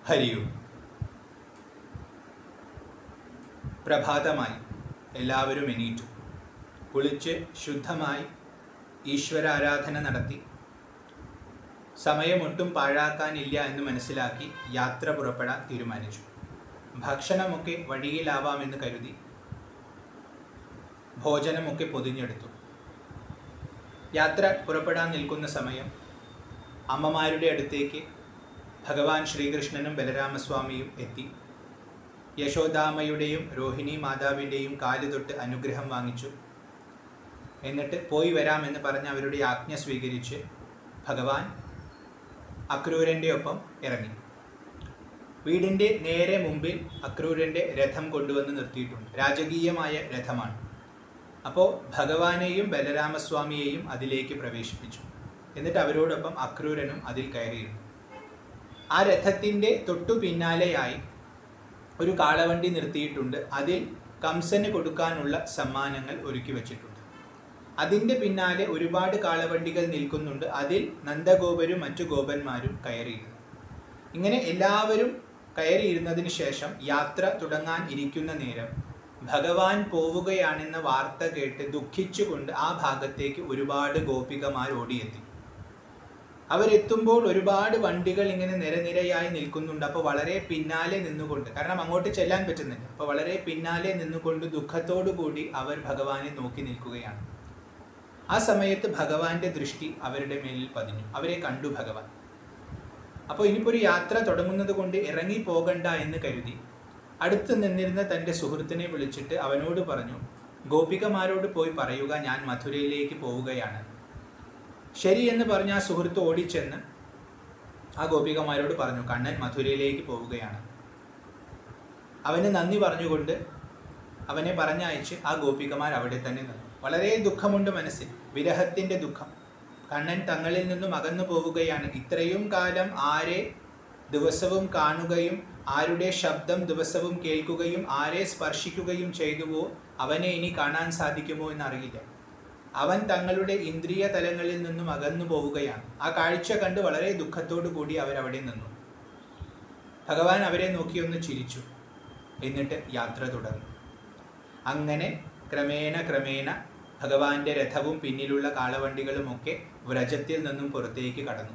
ഹരിയും പ്രഭാതമായി എല്ലാവരും എണീറ്റു കുളിച്ച് ശുദ്ധമായി ഈശ്വരാരാധന നടത്തി സമയമൊട്ടും പാഴാക്കാനില്ല എന്ന് മനസ്സിലാക്കി യാത്ര പുറപ്പെടാൻ തീരുമാനിച്ചു ഭക്ഷണമൊക്കെ വഴിയിലാവാമെന്ന് കരുതി ഭോജനമൊക്കെ പൊതിഞ്ഞെടുത്തു യാത്ര പുറപ്പെടാൻ നിൽക്കുന്ന സമയം അമ്മമാരുടെ അടുത്തേക്ക് ഭഗവാൻ ശ്രീകൃഷ്ണനും ബലരാമസ്വാമിയും എത്തി യശോദാമയുടെയും രോഹിണി മാതാവിൻ്റെയും കാല് തൊട്ട് അനുഗ്രഹം വാങ്ങിച്ചു എന്നിട്ട് പോയി വരാമെന്ന് പറഞ്ഞ് അവരുടെ ആജ്ഞ സ്വീകരിച്ച് ഭഗവാൻ അക്രൂരൻ്റെ ഒപ്പം ഇറങ്ങി വീടിൻ്റെ നേരെ മുമ്പിൽ അക്രൂരൻ്റെ രഥം കൊണ്ടുവന്ന് നിർത്തിയിട്ടുണ്ട് രാജകീയമായ രഥമാണ് അപ്പോൾ ഭഗവാനെയും ബലരാമസ്വാമിയെയും അതിലേക്ക് പ്രവേശിപ്പിച്ചു എന്നിട്ട് അവരോടൊപ്പം അക്രൂരനും അതിൽ കയറിയിരുന്നു ആ രഥത്തിൻ്റെ തൊട്ടു പിന്നാലെയായി ഒരു കാളവണ്ടി നിർത്തിയിട്ടുണ്ട് അതിൽ കംസന് കൊടുക്കാനുള്ള സമ്മാനങ്ങൾ ഒരുക്കി വച്ചിട്ടുണ്ട് അതിൻ്റെ പിന്നാലെ ഒരുപാട് കാളവണ്ടികൾ നിൽക്കുന്നുണ്ട് അതിൽ നന്ദഗോപരും മറ്റു ഗോപന്മാരും കയറിയിരുന്നു ഇങ്ങനെ എല്ലാവരും കയറിയിരുന്നതിന് ശേഷം യാത്ര തുടങ്ങാൻ ഇരിക്കുന്ന നേരം ഭഗവാൻ പോവുകയാണെന്ന വാർത്ത കേട്ട് ദുഃഖിച്ചുകൊണ്ട് ആ ഭാഗത്തേക്ക് ഒരുപാട് ഗോപികമാർ ഓടിയെത്തി അവരെത്തുമ്പോൾ ഒരുപാട് വണ്ടികൾ ഇങ്ങനെ നിരനിരയായി നിൽക്കുന്നുണ്ട് അപ്പോൾ വളരെ പിന്നാലെ നിന്നുകൊണ്ട് കാരണം അങ്ങോട്ട് ചെല്ലാൻ പറ്റുന്നില്ല അപ്പോൾ വളരെ പിന്നാലെ നിന്നുകൊണ്ട് ദുഃഖത്തോടു കൂടി അവർ ഭഗവാനെ നോക്കി നിൽക്കുകയാണ് ആ സമയത്ത് ഭഗവാന്റെ ദൃഷ്ടി അവരുടെ മേലിൽ പതിഞ്ഞു അവരെ കണ്ടു ഭഗവാൻ അപ്പോൾ ഇനിയിപ്പോൾ ഒരു യാത്ര തുടങ്ങുന്നത് കൊണ്ട് ഇറങ്ങി പോകണ്ട എന്ന് കരുതി അടുത്ത് നിന്നിരുന്ന തൻ്റെ സുഹൃത്തിനെ വിളിച്ചിട്ട് അവനോട് പറഞ്ഞു ഗോപികമാരോട് പോയി പറയുക ഞാൻ മധുരയിലേക്ക് പോവുകയാണ് ശരി എന്ന് പറഞ്ഞ ആ സുഹൃത്ത് ഓടിച്ചെന്ന് ആ ഗോപികമാരോട് പറഞ്ഞു കണ്ണൻ മധുരയിലേക്ക് പോവുകയാണ് അവന് നന്ദി പറഞ്ഞുകൊണ്ട് അവനെ പറഞ്ഞയച്ച് ആ ഗോപികമാർ അവിടെ തന്നെ നിന്നു വളരെ ദുഃഖമുണ്ട് മനസ്സിൽ വിരഹത്തിൻ്റെ ദുഃഖം കണ്ണൻ തങ്ങളിൽ നിന്നും അകന്നു പോവുകയാണ് ഇത്രയും കാലം ആരെ ദിവസവും കാണുകയും ആരുടെ ശബ്ദം ദിവസവും കേൾക്കുകയും ആരെ സ്പർശിക്കുകയും ചെയ്തുവോ അവനെ ഇനി കാണാൻ സാധിക്കുമോ എന്നറിയില്ല അവൻ തങ്ങളുടെ ഇന്ദ്രിയ തലങ്ങളിൽ നിന്നും അകന്നു പോവുകയാണ് ആ കാഴ്ച കണ്ട് വളരെ ദുഃഖത്തോടു കൂടി അവരവിടെ നിന്നു ഭഗവാൻ അവരെ നോക്കിയൊന്ന് ചിരിച്ചു എന്നിട്ട് യാത്ര തുടർന്നു അങ്ങനെ ക്രമേണ ക്രമേണ ഭഗവാന്റെ രഥവും പിന്നിലുള്ള കാളവണ്ടികളുമൊക്കെ വ്രജത്തിൽ നിന്നും പുറത്തേക്ക് കടന്നു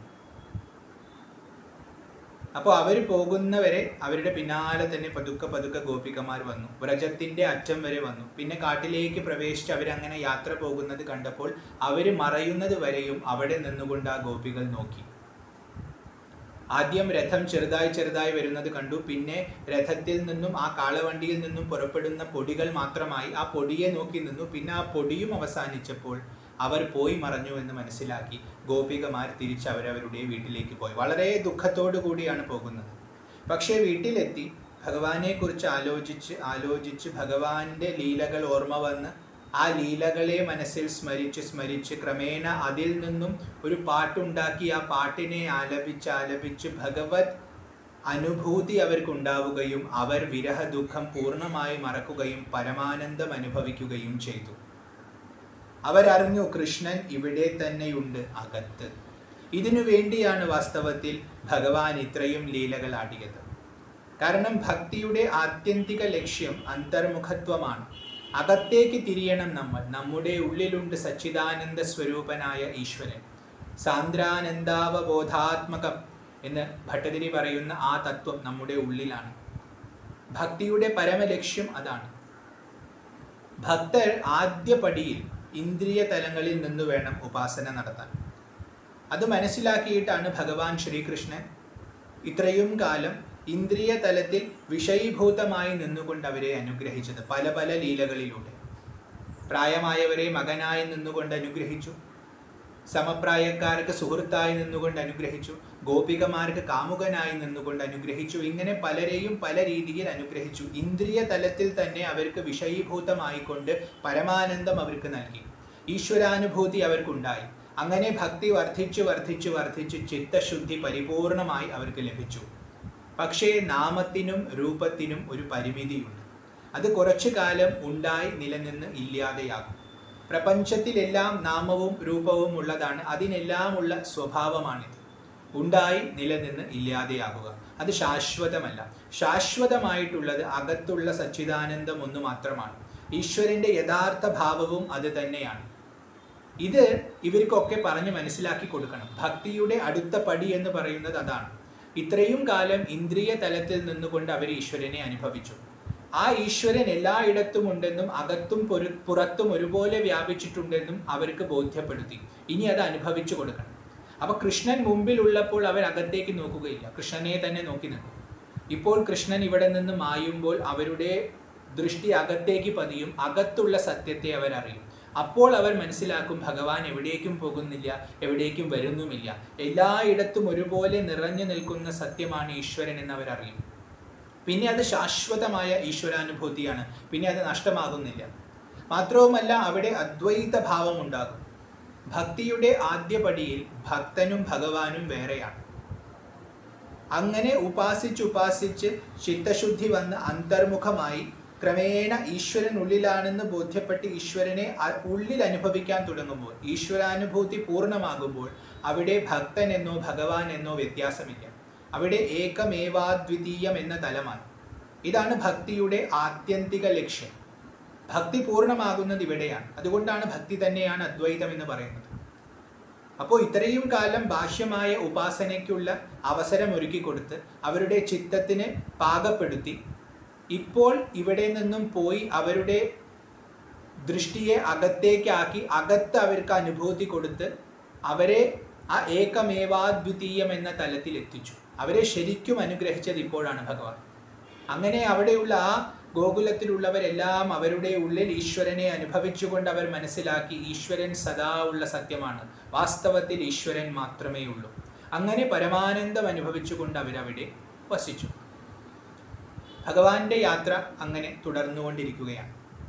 അപ്പോൾ അവർ പോകുന്നവരെ അവരുടെ പിന്നാലെ തന്നെ പതുക്കെ പതുക്കെ ഗോപികമാർ വന്നു വ്രജത്തിന്റെ അറ്റം വരെ വന്നു പിന്നെ കാട്ടിലേക്ക് പ്രവേശിച്ച് അവരങ്ങനെ യാത്ര പോകുന്നത് കണ്ടപ്പോൾ അവർ മറയുന്നത് വരെയും അവിടെ നിന്നുകൊണ്ട് ആ ഗോപികൾ നോക്കി ആദ്യം രഥം ചെറുതായി ചെറുതായി വരുന്നത് കണ്ടു പിന്നെ രഥത്തിൽ നിന്നും ആ കാളവണ്ടിയിൽ നിന്നും പുറപ്പെടുന്ന പൊടികൾ മാത്രമായി ആ പൊടിയെ നോക്കി നിന്നു പിന്നെ ആ പൊടിയും അവസാനിച്ചപ്പോൾ അവർ പോയി മറഞ്ഞു എന്ന് മനസ്സിലാക്കി ഗോപികമാർ തിരിച്ച് അവരവരുടെ വീട്ടിലേക്ക് പോയി വളരെ ദുഃഖത്തോടു കൂടിയാണ് പോകുന്നത് പക്ഷേ വീട്ടിലെത്തി ഭഗവാനെക്കുറിച്ച് ആലോചിച്ച് ആലോചിച്ച് ഭഗവാന്റെ ലീലകൾ ഓർമ്മ വന്ന് ആ ലീലകളെ മനസ്സിൽ സ്മരിച്ച് സ്മരിച്ച് ക്രമേണ അതിൽ നിന്നും ഒരു പാട്ടുണ്ടാക്കി ആ പാട്ടിനെ ആലപിച്ച് ആലപിച്ച് ഭഗവത് അനുഭൂതി അവർക്കുണ്ടാവുകയും അവർ വിരഹ ദുഃഖം പൂർണ്ണമായി മറക്കുകയും പരമാനന്ദം അനുഭവിക്കുകയും ചെയ്തു അവരറിഞ്ഞു കൃഷ്ണൻ ഇവിടെ തന്നെയുണ്ട് അകത്ത് ഇതിനു വേണ്ടിയാണ് വാസ്തവത്തിൽ ഭഗവാൻ ഇത്രയും ലീലകൾ ആടിയത് കാരണം ഭക്തിയുടെ ആത്യന്തിക ലക്ഷ്യം അന്തർമുഖത്വമാണ് അകത്തേക്ക് തിരിയണം നമ്മൾ നമ്മുടെ ഉള്ളിലുണ്ട് സച്ചിദാനന്ദ സ്വരൂപനായ ഈശ്വരൻ സാന്ദ്രാനന്ദാവബോധാത്മകം എന്ന് ഭട്ടതിരി പറയുന്ന ആ തത്വം നമ്മുടെ ഉള്ളിലാണ് ഭക്തിയുടെ പരമലക്ഷ്യം അതാണ് ഭക്തർ ആദ്യ പടിയിൽ ഇന്ദ്രിയ തലങ്ങളിൽ നിന്ന് വേണം ഉപാസന നടത്താൻ അത് മനസ്സിലാക്കിയിട്ടാണ് ഭഗവാൻ ശ്രീകൃഷ്ണൻ ഇത്രയും കാലം ഇന്ദ്രിയ തലത്തിൽ വിഷയീഭൂതമായി നിന്നുകൊണ്ട് അവരെ അനുഗ്രഹിച്ചത് പല പല ലീലകളിലൂടെ പ്രായമായവരെ മകനായി നിന്നുകൊണ്ട് അനുഗ്രഹിച്ചു സമപ്രായക്കാർക്ക് സുഹൃത്തായി നിന്നുകൊണ്ട് അനുഗ്രഹിച്ചു ഗോപികമാർക്ക് കാമുകനായി നിന്നുകൊണ്ട് അനുഗ്രഹിച്ചു ഇങ്ങനെ പലരെയും പല രീതിയിൽ അനുഗ്രഹിച്ചു ഇന്ദ്രിയ തലത്തിൽ തന്നെ അവർക്ക് വിഷയീഭൂതമായിക്കൊണ്ട് പരമാനന്ദം അവർക്ക് നൽകി ഈശ്വരാനുഭൂതി അവർക്കുണ്ടായി അങ്ങനെ ഭക്തി വർദ്ധിച്ചു വർദ്ധിച്ചു വർദ്ധിച്ച് ചിത്തശുദ്ധി പരിപൂർണമായി അവർക്ക് ലഭിച്ചു പക്ഷേ നാമത്തിനും രൂപത്തിനും ഒരു പരിമിതിയുണ്ട് അത് കുറച്ചു കാലം ഉണ്ടായി നിലനിന്ന് ഇല്ലാതെയാകും പ്രപഞ്ചത്തിലെല്ലാം നാമവും രൂപവും ഉള്ളതാണ് അതിനെല്ലാമുള്ള സ്വഭാവമാണിത് ഉണ്ടായി നിലനിന്ന് ഇല്ലാതെയാകുക അത് ശാശ്വതമല്ല ശാശ്വതമായിട്ടുള്ളത് അകത്തുള്ള സച്ചിദാനന്ദം ഒന്ന് മാത്രമാണ് ഈശ്വരന്റെ യഥാർത്ഥ ഭാവവും അത് തന്നെയാണ് ഇത് ഇവർക്കൊക്കെ പറഞ്ഞ് മനസ്സിലാക്കി കൊടുക്കണം ഭക്തിയുടെ അടുത്ത പടി എന്ന് പറയുന്നത് അതാണ് ഇത്രയും കാലം ഇന്ദ്രിയ തലത്തിൽ നിന്നുകൊണ്ട് അവർ ഈശ്വരനെ അനുഭവിച്ചു ആ ഈശ്വരൻ എല്ലായിടത്തും ഉണ്ടെന്നും അകത്തും പൊരു പുറത്തും ഒരുപോലെ വ്യാപിച്ചിട്ടുണ്ടെന്നും അവർക്ക് ബോധ്യപ്പെടുത്തി ഇനി അത് അനുഭവിച്ചു കൊടുക്കണം അപ്പൊ കൃഷ്ണൻ മുമ്പിലുള്ളപ്പോൾ അവർ അകത്തേക്ക് നോക്കുകയില്ല കൃഷ്ണനെ തന്നെ നോക്കി നിൽക്കും ഇപ്പോൾ കൃഷ്ണൻ ഇവിടെ നിന്ന് മായുമ്പോൾ അവരുടെ ദൃഷ്ടി അകത്തേക്ക് പതിയും അകത്തുള്ള സത്യത്തെ അവരറിയും അപ്പോൾ അവർ മനസ്സിലാക്കും ഭഗവാൻ എവിടേക്കും പോകുന്നില്ല എവിടേക്കും വരുന്നുമില്ല എല്ലായിടത്തും ഒരുപോലെ നിറഞ്ഞു നിൽക്കുന്ന സത്യമാണ് ഈശ്വരൻ എന്ന് അവരറിയും പിന്നെ അത് ശാശ്വതമായ ഈശ്വരാനുഭൂതിയാണ് പിന്നെ അത് നഷ്ടമാകുന്നില്ല മാത്രവുമല്ല അവിടെ അദ്വൈത ഭാവം ഉണ്ടാകും ഭക്തിയുടെ ആദ്യ പടിയിൽ ഭക്തനും ഭഗവാനും വേറെയാണ് അങ്ങനെ ഉപാസിച്ച് ഉപാസിച്ച് ചിത്തശുദ്ധി വന്ന് അന്തർമുഖമായി ക്രമേണ ഈശ്വരൻ ഉള്ളിലാണെന്ന് ബോധ്യപ്പെട്ട് ഈശ്വരനെ അ- ഉള്ളിൽ അനുഭവിക്കാൻ തുടങ്ങുമ്പോൾ ഈശ്വരാനുഭൂതി പൂർണ്ണമാകുമ്പോൾ അവിടെ ഭക്തൻ എന്നോ ഭഗവാൻ എന്നോ വ്യത്യാസമില്ല അവിടെ ഏകമേവാദ്വിതീയം എന്ന തലമാണ് ഇതാണ് ഭക്തിയുടെ ആത്യന്തിക ലക്ഷ്യം ഭക്തി പൂർണ്ണമാകുന്നത് ഇവിടെയാണ് അതുകൊണ്ടാണ് ഭക്തി തന്നെയാണ് അദ്വൈതം എന്ന് പറയുന്നത് അപ്പോൾ ഇത്രയും കാലം ബാഹ്യമായ ഉപാസനയ്ക്കുള്ള അവസരം ഒരുക്കി കൊടുത്ത് അവരുടെ ചിത്തത്തിന് പാകപ്പെടുത്തി ഇപ്പോൾ ഇവിടെ നിന്നും പോയി അവരുടെ ദൃഷ്ടിയെ അകത്തേക്കാക്കി അകത്ത് അവർക്ക് അനുഭൂതി കൊടുത്ത് അവരെ ആ ഏകമേവാദ്വിതീയം എന്ന തലത്തിൽ എത്തിച്ചു അവരെ ശരിക്കും അനുഗ്രഹിച്ചത് ഇപ്പോഴാണ് ഭഗവാൻ അങ്ങനെ അവിടെയുള്ള ആ ഗോകുലത്തിലുള്ളവരെല്ലാം അവരുടെ ഉള്ളിൽ ഈശ്വരനെ അനുഭവിച്ചുകൊണ്ട് അവർ മനസ്സിലാക്കി ഈശ്വരൻ സദാ ഉള്ള സത്യമാണ് വാസ്തവത്തിൽ ഈശ്വരൻ മാത്രമേ ഉള്ളൂ അങ്ങനെ പരമാനന്ദം അനുഭവിച്ചുകൊണ്ട് അവരവിടെ വസിച്ചു ഭഗവാന്റെ യാത്ര അങ്ങനെ തുടർന്നുകൊണ്ടിരിക്കുകയാണ്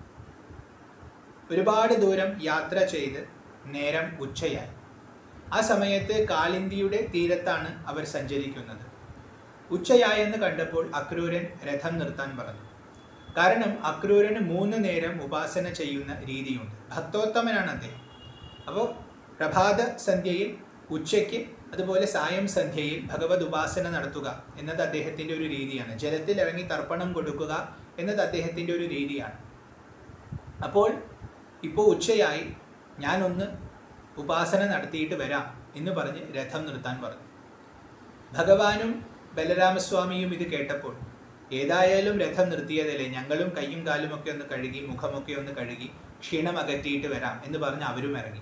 ഒരുപാട് ദൂരം യാത്ര ചെയ്ത് നേരം ഉച്ചയായി ആ സമയത്ത് കാളിന്തിയുടെ തീരത്താണ് അവർ സഞ്ചരിക്കുന്നത് ഉച്ചയായെന്ന് കണ്ടപ്പോൾ അക്രൂരൻ രഥം നിർത്താൻ പറഞ്ഞു കാരണം അക്രൂരന് മൂന്ന് നേരം ഉപാസന ചെയ്യുന്ന രീതിയുണ്ട് ഭക്തോത്തമനാണ് അദ്ദേഹം അപ്പോൾ പ്രഭാത സന്ധ്യയിൽ ഉച്ചയ്ക്ക് അതുപോലെ സായം സന്ധ്യയിൽ ഭഗവത് ഉപാസന നടത്തുക എന്നത് അദ്ദേഹത്തിൻ്റെ ഒരു രീതിയാണ് ജലത്തിൽ ഇറങ്ങി തർപ്പണം കൊടുക്കുക എന്നത് അദ്ദേഹത്തിൻ്റെ ഒരു രീതിയാണ് അപ്പോൾ ഇപ്പോൾ ഉച്ചയായി ഞാനൊന്ന് ഉപാസന നടത്തിയിട്ട് വരാം എന്ന് പറഞ്ഞ് രഥം നിർത്താൻ പറഞ്ഞു ഭഗവാനും ബലരാമസ്വാമിയും ഇത് കേട്ടപ്പോൾ ഏതായാലും രഥം നിർത്തിയതല്ലേ ഞങ്ങളും കയ്യും കാലും ഒക്കെ ഒന്ന് കഴുകി മുഖമൊക്കെ ഒന്ന് കഴുകി ക്ഷീണം അകറ്റിയിട്ട് വരാം എന്ന് പറഞ്ഞ് അവരും ഇറങ്ങി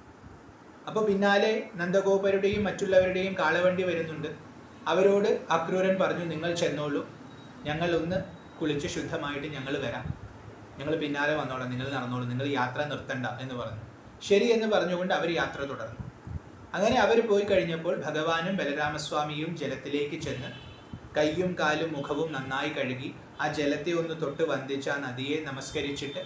അപ്പോൾ പിന്നാലെ നന്ദഗോപരുടെയും മറ്റുള്ളവരുടെയും കാളവണ്ടി വരുന്നുണ്ട് അവരോട് അക്രൂരൻ പറഞ്ഞു നിങ്ങൾ ചെന്നോളൂ ഞങ്ങൾ ഒന്ന് കുളിച്ച് ശുദ്ധമായിട്ട് ഞങ്ങൾ വരാം ഞങ്ങൾ പിന്നാലെ വന്നോളാം നിങ്ങൾ നടന്നോളൂ നിങ്ങൾ യാത്ര നിർത്തണ്ട എന്ന് പറഞ്ഞു ശരി എന്ന് പറഞ്ഞുകൊണ്ട് അവർ യാത്ര തുടർന്നു അങ്ങനെ അവർ പോയി കഴിഞ്ഞപ്പോൾ ഭഗവാനും ബലരാമസ്വാമിയും ജലത്തിലേക്ക് ചെന്ന് കയ്യും കാലും മുഖവും നന്നായി കഴുകി ആ ജലത്തെ ഒന്ന് തൊട്ട് വന്ദിച്ച് ആ നദിയെ നമസ്കരിച്ചിട്ട്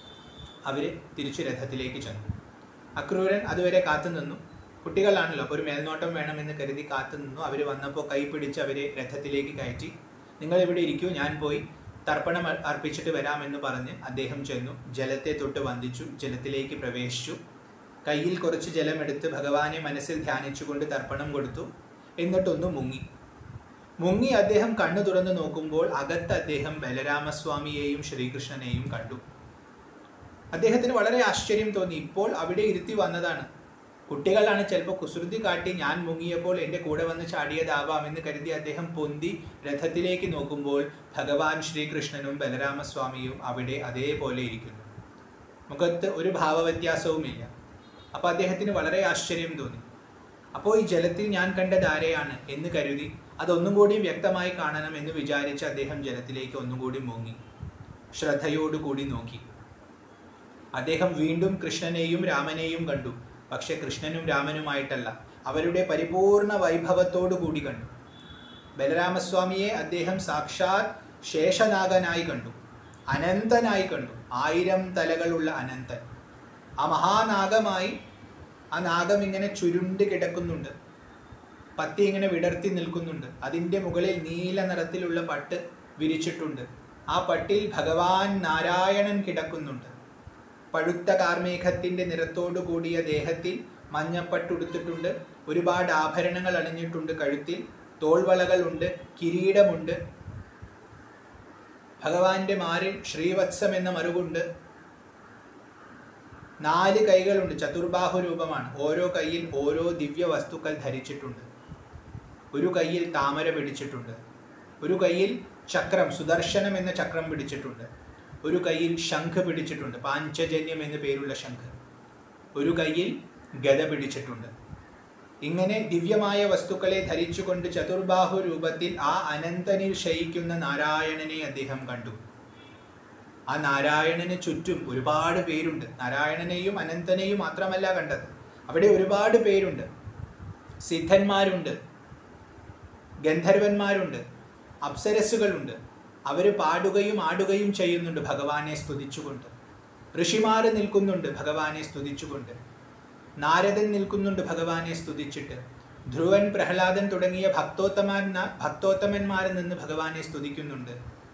അവർ തിരിച്ചു രഥത്തിലേക്ക് ചെന്നു അക്രൂരൻ അതുവരെ കാത്തു നിന്നു കുട്ടികളാണല്ലോ അപ്പോൾ ഒരു മേൽനോട്ടം വേണമെന്ന് കരുതി കാത്തു നിന്നു അവർ വന്നപ്പോൾ കൈ പിടിച്ച് അവരെ രഥത്തിലേക്ക് കയറ്റി നിങ്ങൾ ഇവിടെ ഇരിക്കൂ ഞാൻ പോയി തർപ്പണം അർ- അർപ്പിച്ചിട്ട് വരാമെന്ന് പറഞ്ഞ് അദ്ദേഹം ചെന്നു ജലത്തെ തൊട്ട് വന്ദിച്ചു ജലത്തിലേക്ക് പ്രവേശിച്ചു കയ്യിൽ കുറച്ച് ജലമെടുത്ത് ഭഗവാനെ മനസ്സിൽ ധ്യാനിച്ചുകൊണ്ട് തർപ്പണം കൊടുത്തു എന്നിട്ടൊന്ന് മുങ്ങി മുങ്ങി അദ്ദേഹം കണ്ണു തുറന്നു നോക്കുമ്പോൾ അകത്ത് അദ്ദേഹം ബലരാമസ്വാമിയെയും ശ്രീകൃഷ്ണനെയും കണ്ടു അദ്ദേഹത്തിന് വളരെ ആശ്ചര്യം തോന്നി ഇപ്പോൾ അവിടെ ഇരുത്തി വന്നതാണ് കുട്ടികളാണ് ചിലപ്പോൾ കുസൃതി കാട്ടി ഞാൻ മുങ്ങിയപ്പോൾ എൻ്റെ കൂടെ വന്ന് ചാടിയതാവാം എന്ന് കരുതി അദ്ദേഹം പൊന്തി രഥത്തിലേക്ക് നോക്കുമ്പോൾ ഭഗവാൻ ശ്രീകൃഷ്ണനും ബലരാമസ്വാമിയും അവിടെ അതേപോലെ ഇരിക്കുന്നു മുഖത്ത് ഒരു ഭാവവ്യത്യാസവുമില്ല അപ്പോൾ അദ്ദേഹത്തിന് വളരെ ആശ്ചര്യം തോന്നി അപ്പോൾ ഈ ജലത്തിൽ ഞാൻ കണ്ടത് ആരെയാണ് എന്ന് കരുതി അതൊന്നും കൂടി വ്യക്തമായി കാണണം എന്ന് വിചാരിച്ച് അദ്ദേഹം ജലത്തിലേക്ക് ഒന്നും കൂടി മുങ്ങി ശ്രദ്ധയോടുകൂടി നോക്കി അദ്ദേഹം വീണ്ടും കൃഷ്ണനെയും രാമനെയും കണ്ടു പക്ഷെ കൃഷ്ണനും രാമനുമായിട്ടല്ല അവരുടെ പരിപൂർണ വൈഭവത്തോടു കൂടി കണ്ടു ബലരാമസ്വാമിയെ അദ്ദേഹം സാക്ഷാത് ശേഷനാഗനായി കണ്ടു അനന്തനായി കണ്ടു ആയിരം തലകളുള്ള അനന്തൻ ആ മഹാനാഗമായി ആ നാഗം ഇങ്ങനെ ചുരുണ്ട് കിടക്കുന്നുണ്ട് പത്തി ഇങ്ങനെ വിടർത്തി നിൽക്കുന്നുണ്ട് അതിൻ്റെ മുകളിൽ നീല നിറത്തിലുള്ള പട്ട് വിരിച്ചിട്ടുണ്ട് ആ പട്ടിൽ ഭഗവാൻ നാരായണൻ കിടക്കുന്നുണ്ട് പഴുത്ത കാർമേഘത്തിൻ്റെ നിറത്തോടു കൂടിയ ദേഹത്തിൽ മഞ്ഞപ്പട്ടുടുത്തിട്ടുണ്ട് ഒരുപാട് ആഭരണങ്ങൾ അണിഞ്ഞിട്ടുണ്ട് കഴുത്തിൽ തോൾവളകളുണ്ട് കിരീടമുണ്ട് ഭഗവാന്റെ മാറിൽ ശ്രീവത്സം എന്ന മറുകുണ്ട് നാല് കൈകളുണ്ട് ചതുർബാഹു രൂപമാണ് ഓരോ കൈയിൽ ഓരോ ദിവ്യ വസ്തുക്കൾ ധരിച്ചിട്ടുണ്ട് ഒരു കൈയിൽ താമര പിടിച്ചിട്ടുണ്ട് ഒരു കൈയിൽ ചക്രം സുദർശനം എന്ന ചക്രം പിടിച്ചിട്ടുണ്ട് ഒരു കൈയിൽ ശംഖ് പിടിച്ചിട്ടുണ്ട് പാഞ്ചജന്യം എന്ന പേരുള്ള ശംഖ് ഒരു കൈയിൽ ഗത പിടിച്ചിട്ടുണ്ട് ഇങ്ങനെ ദിവ്യമായ വസ്തുക്കളെ ധരിച്ചുകൊണ്ട് ചതുർബാഹു രൂപത്തിൽ ആ അനന്തനിൽ ശയിക്കുന്ന നാരായണനെ അദ്ദേഹം കണ്ടു ആ നാരായണന് ചുറ്റും ഒരുപാട് പേരുണ്ട് നാരായണനെയും അനന്തനെയും മാത്രമല്ല കണ്ടത് അവിടെ ഒരുപാട് പേരുണ്ട് സിദ്ധന്മാരുണ്ട് ഗന്ധർവന്മാരുണ്ട് അപ്സരസ്സുകളുണ്ട് അവർ പാടുകയും ആടുകയും ചെയ്യുന്നുണ്ട് ഭഗവാനെ സ്തുതിച്ചുകൊണ്ട് ഋഷിമാർ നിൽക്കുന്നുണ്ട് ഭഗവാനെ സ്തുതിച്ചുകൊണ്ട് നാരദൻ നിൽക്കുന്നുണ്ട് ഭഗവാനെ സ്തുതിച്ചിട്ട് ധ്രുവൻ പ്രഹ്ലാദൻ തുടങ്ങിയ ഭക്തോത്തമൻ ഭക്തോത്തമന്മാർ നിന്ന് ഭഗവാനെ സ്തുതിക്കുന്നുണ്ട്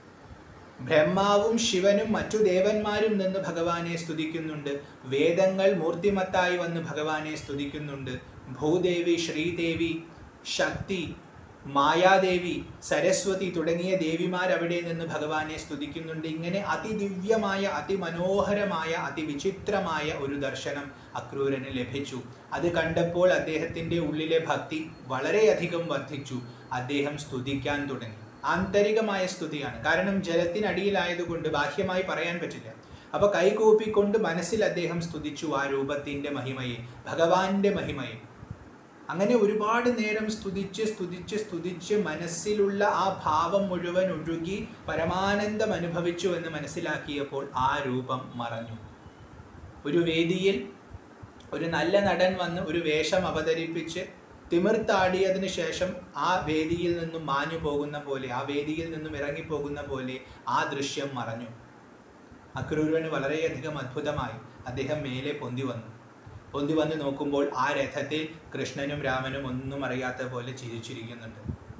ബ്രഹ്മാവും ശിവനും മറ്റു ദേവന്മാരും നിന്ന് ഭഗവാനെ സ്തുതിക്കുന്നുണ്ട് വേദങ്ങൾ മൂർത്തിമത്തായി വന്ന് ഭഗവാനെ സ്തുതിക്കുന്നുണ്ട് ഭൂദേവി ശ്രീദേവി ശക്തി മായാദേവി സരസ്വതി തുടങ്ങിയ ദേവിമാർ അവിടെ നിന്ന് ഭഗവാനെ സ്തുതിക്കുന്നുണ്ട് ഇങ്ങനെ അതിദിവ്യമായ അതിമനോഹരമായ അതിവിചിത്രമായ ഒരു ദർശനം അക്രൂരന് ലഭിച്ചു അത് കണ്ടപ്പോൾ അദ്ദേഹത്തിൻ്റെ ഉള്ളിലെ ഭക്തി വളരെയധികം വർദ്ധിച്ചു അദ്ദേഹം സ്തുതിക്കാൻ തുടങ്ങി ആന്തരികമായ സ്തുതിയാണ് കാരണം ജലത്തിനടിയിലായതുകൊണ്ട് ബാഹ്യമായി പറയാൻ പറ്റില്ല അപ്പൊ കൈകൂപ്പിക്കൊണ്ട് മനസ്സിൽ അദ്ദേഹം സ്തുതിച്ചു ആ രൂപത്തിന്റെ മഹിമയെ ഭഗവാന്റെ മഹിമയെ അങ്ങനെ ഒരുപാട് നേരം സ്തുതിച്ച് സ്തുതിച്ച് സ്തുതിച്ച് മനസ്സിലുള്ള ആ ഭാവം മുഴുവൻ ഒഴുകി പരമാനന്ദം അനുഭവിച്ചു എന്ന് മനസ്സിലാക്കിയപ്പോൾ ആ രൂപം മറഞ്ഞു ഒരു വേദിയിൽ ഒരു നല്ല നടൻ വന്ന് ഒരു വേഷം അവതരിപ്പിച്ച് തിമിർത്താടിയതിനു ശേഷം ആ വേദിയിൽ നിന്നും മാഞ്ഞു പോകുന്ന പോലെ ആ വേദിയിൽ നിന്നും ഇറങ്ങിപ്പോകുന്ന പോലെ ആ ദൃശ്യം മറഞ്ഞു അക്രൂരന് വളരെയധികം അത്ഭുതമായി അദ്ദേഹം മേലെ പൊന്തി വന്നു പൊന്തി വന്ന് നോക്കുമ്പോൾ ആ രഥത്തിൽ കൃഷ്ണനും രാമനും ഒന്നും അറിയാത്ത പോലെ ചിരിച്ചിരിക്കുന്നുണ്ട്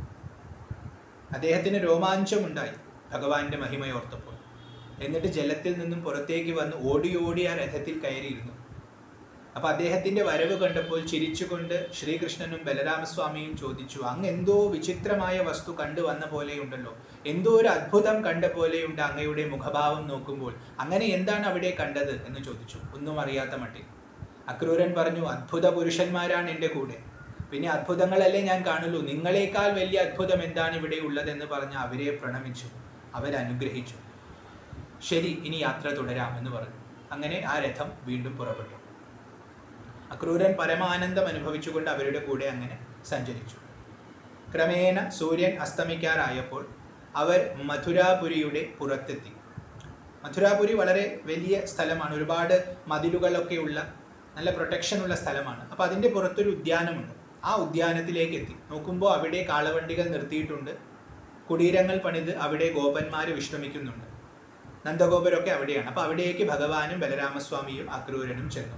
അദ്ദേഹത്തിന് രോമാഞ്ചമുണ്ടായി ഭഗവാന്റെ മഹിമയോർത്തപ്പോൾ എന്നിട്ട് ജലത്തിൽ നിന്നും പുറത്തേക്ക് വന്ന് ഓടി ഓടി ആ രഥത്തിൽ കയറിയിരുന്നു അപ്പൊ അദ്ദേഹത്തിന്റെ വരവ് കണ്ടപ്പോൾ ചിരിച്ചുകൊണ്ട് ശ്രീകൃഷ്ണനും ബലരാമസ്വാമിയും ചോദിച്ചു അങ്ങ് എന്തോ വിചിത്രമായ വസ്തു കണ്ടു വന്ന പോലെയുണ്ടല്ലോ എന്തോ ഒരു അത്ഭുതം കണ്ട പോലെയുണ്ട് അങ്ങയുടെ മുഖഭാവം നോക്കുമ്പോൾ അങ്ങനെ എന്താണ് അവിടെ കണ്ടത് എന്ന് ചോദിച്ചു ഒന്നും അറിയാത്ത മട്ടിൽ അക്രൂരൻ പറഞ്ഞു അത്ഭുത പുരുഷന്മാരാണ് എൻ്റെ കൂടെ പിന്നെ അത്ഭുതങ്ങളല്ലേ ഞാൻ കാണുള്ളൂ നിങ്ങളെക്കാൾ വലിയ അത്ഭുതം എന്താണ് ഇവിടെ ഉള്ളതെന്ന് പറഞ്ഞ് അവരെ പ്രണമിച്ചു അവരനുഗ്രഹിച്ചു ശരി ഇനി യാത്ര തുടരാം എന്ന് പറഞ്ഞു അങ്ങനെ ആ രഥം വീണ്ടും പുറപ്പെട്ടു അക്രൂരൻ പരമാനന്ദം അനുഭവിച്ചുകൊണ്ട് അവരുടെ കൂടെ അങ്ങനെ സഞ്ചരിച്ചു ക്രമേണ സൂര്യൻ അസ്തമിക്കാറായപ്പോൾ അവർ മധുരാപുരിയുടെ പുറത്തെത്തി മധുരാപുരി വളരെ വലിയ സ്ഥലമാണ് ഒരുപാട് മതിലുകളൊക്കെയുള്ള നല്ല പ്രൊട്ടക്ഷൻ ഉള്ള സ്ഥലമാണ് അപ്പോൾ അതിൻ്റെ പുറത്തൊരു ഉദ്യാനമുണ്ട് ആ ഉദ്യാനത്തിലേക്ക് എത്തി നോക്കുമ്പോൾ അവിടെ കാളവണ്ടികൾ നിർത്തിയിട്ടുണ്ട് കുടീരങ്ങൾ പണിത് അവിടെ ഗോപന്മാർ വിശ്രമിക്കുന്നുണ്ട് നന്ദഗോപരൊക്കെ അവിടെയാണ് അപ്പോൾ അവിടേക്ക് ഭഗവാനും ബലരാമസ്വാമിയും അക്രൂരനും ചെന്നു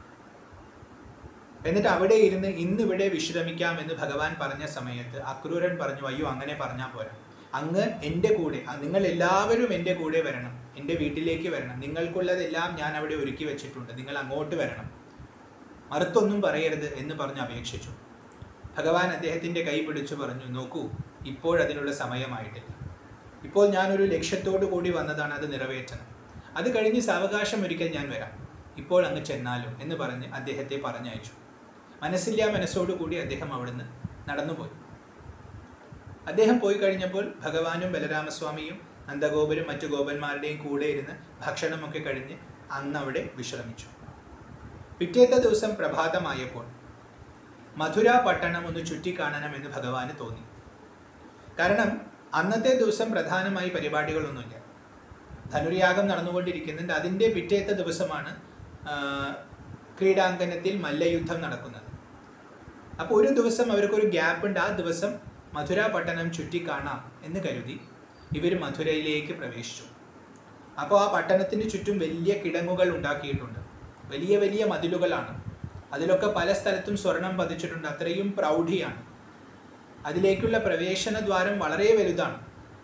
എന്നിട്ട് അവിടെ ഇരുന്ന് ഇന്നിവിടെ വിശ്രമിക്കാമെന്ന് ഭഗവാൻ പറഞ്ഞ സമയത്ത് അക്രൂരൻ പറഞ്ഞു അയ്യോ അങ്ങനെ പറഞ്ഞാൽ പോരാ അങ്ങ് എൻ്റെ കൂടെ അ- നിങ്ങൾ എല്ലാവരും എൻ്റെ കൂടെ വരണം എൻ്റെ വീട്ടിലേക്ക് വരണം നിങ്ങൾക്കുള്ളതെല്ലാം ഞാൻ അവിടെ ഒരുക്കി വെച്ചിട്ടുണ്ട് നിങ്ങൾ അങ്ങോട്ട് വരണം മറുത്തൊന്നും പറയരുത് എന്ന് പറഞ്ഞ് അപേക്ഷിച്ചു ഭഗവാൻ അദ്ദേഹത്തിൻ്റെ കൈ പിടിച്ചു പറഞ്ഞു നോക്കൂ ഇപ്പോഴതിനുള്ള സമയമായിട്ടില്ല ഇപ്പോൾ ഞാനൊരു ലക്ഷ്യത്തോടു കൂടി വന്നതാണ് അത് നിറവേറ്റണം അത് കഴിഞ്ഞ് സാവകാശം ഒരിക്കൽ ഞാൻ വരാം ഇപ്പോൾ അങ്ങ് ചെന്നാലും എന്ന് പറഞ്ഞ് അദ്ദേഹത്തെ പറഞ്ഞയച്ചു മനസ്സില്ലാ മനസ്സോടുകൂടി അദ്ദേഹം അവിടുന്ന് നടന്നുപോയി അദ്ദേഹം പോയി കഴിഞ്ഞപ്പോൾ ഭഗവാനും ബലരാമസ്വാമിയും നന്ദഗോപരും മറ്റു ഗോപന്മാരുടെയും കൂടെ ഇരുന്ന് ഭക്ഷണമൊക്കെ കഴിഞ്ഞ് അന്ന് അവിടെ വിശ്രമിച്ചു പിറ്റേത്തെ ദിവസം പ്രഭാതമായപ്പോൾ മധുര പട്ടണം ഒന്ന് ചുറ്റിക്കാണണമെന്ന് ഭഗവാന് തോന്നി കാരണം അന്നത്തെ ദിവസം പ്രധാനമായി പരിപാടികളൊന്നുമില്ല ധനുര്യാഗം നടന്നുകൊണ്ടിരിക്കുന്നുണ്ട് അതിൻ്റെ പിറ്റേത്തെ ദിവസമാണ് ആ, ക്രീഡാങ്കണത്തിൽ മല്ലയുദ്ധം നടക്കുന്നത് അപ്പോൾ ഒരു ദിവസം അവർക്കൊരു ഗ്യാപ്പ് ഉണ്ട് ആ ദിവസം മധുര പട്ടണം ചുറ്റിക്കാണാം എന്ന് കരുതി ഇവർ മധുരയിലേക്ക് പ്രവേശിച്ചു അപ്പോൾ ആ പട്ടണത്തിന് ചുറ്റും വലിയ കിടങ്ങുകൾ ഉണ്ടാക്കിയിട്ടുണ്ട് വലിയ വലിയ മതിലുകളാണ് അതിലൊക്കെ പല സ്ഥലത്തും സ്വർണം പതിച്ചിട്ടുണ്ട് അത്രയും പ്രൗഢിയാണ് അതിലേക്കുള്ള പ്രവേശന ദ്വാരം വളരെ വലുതാണ്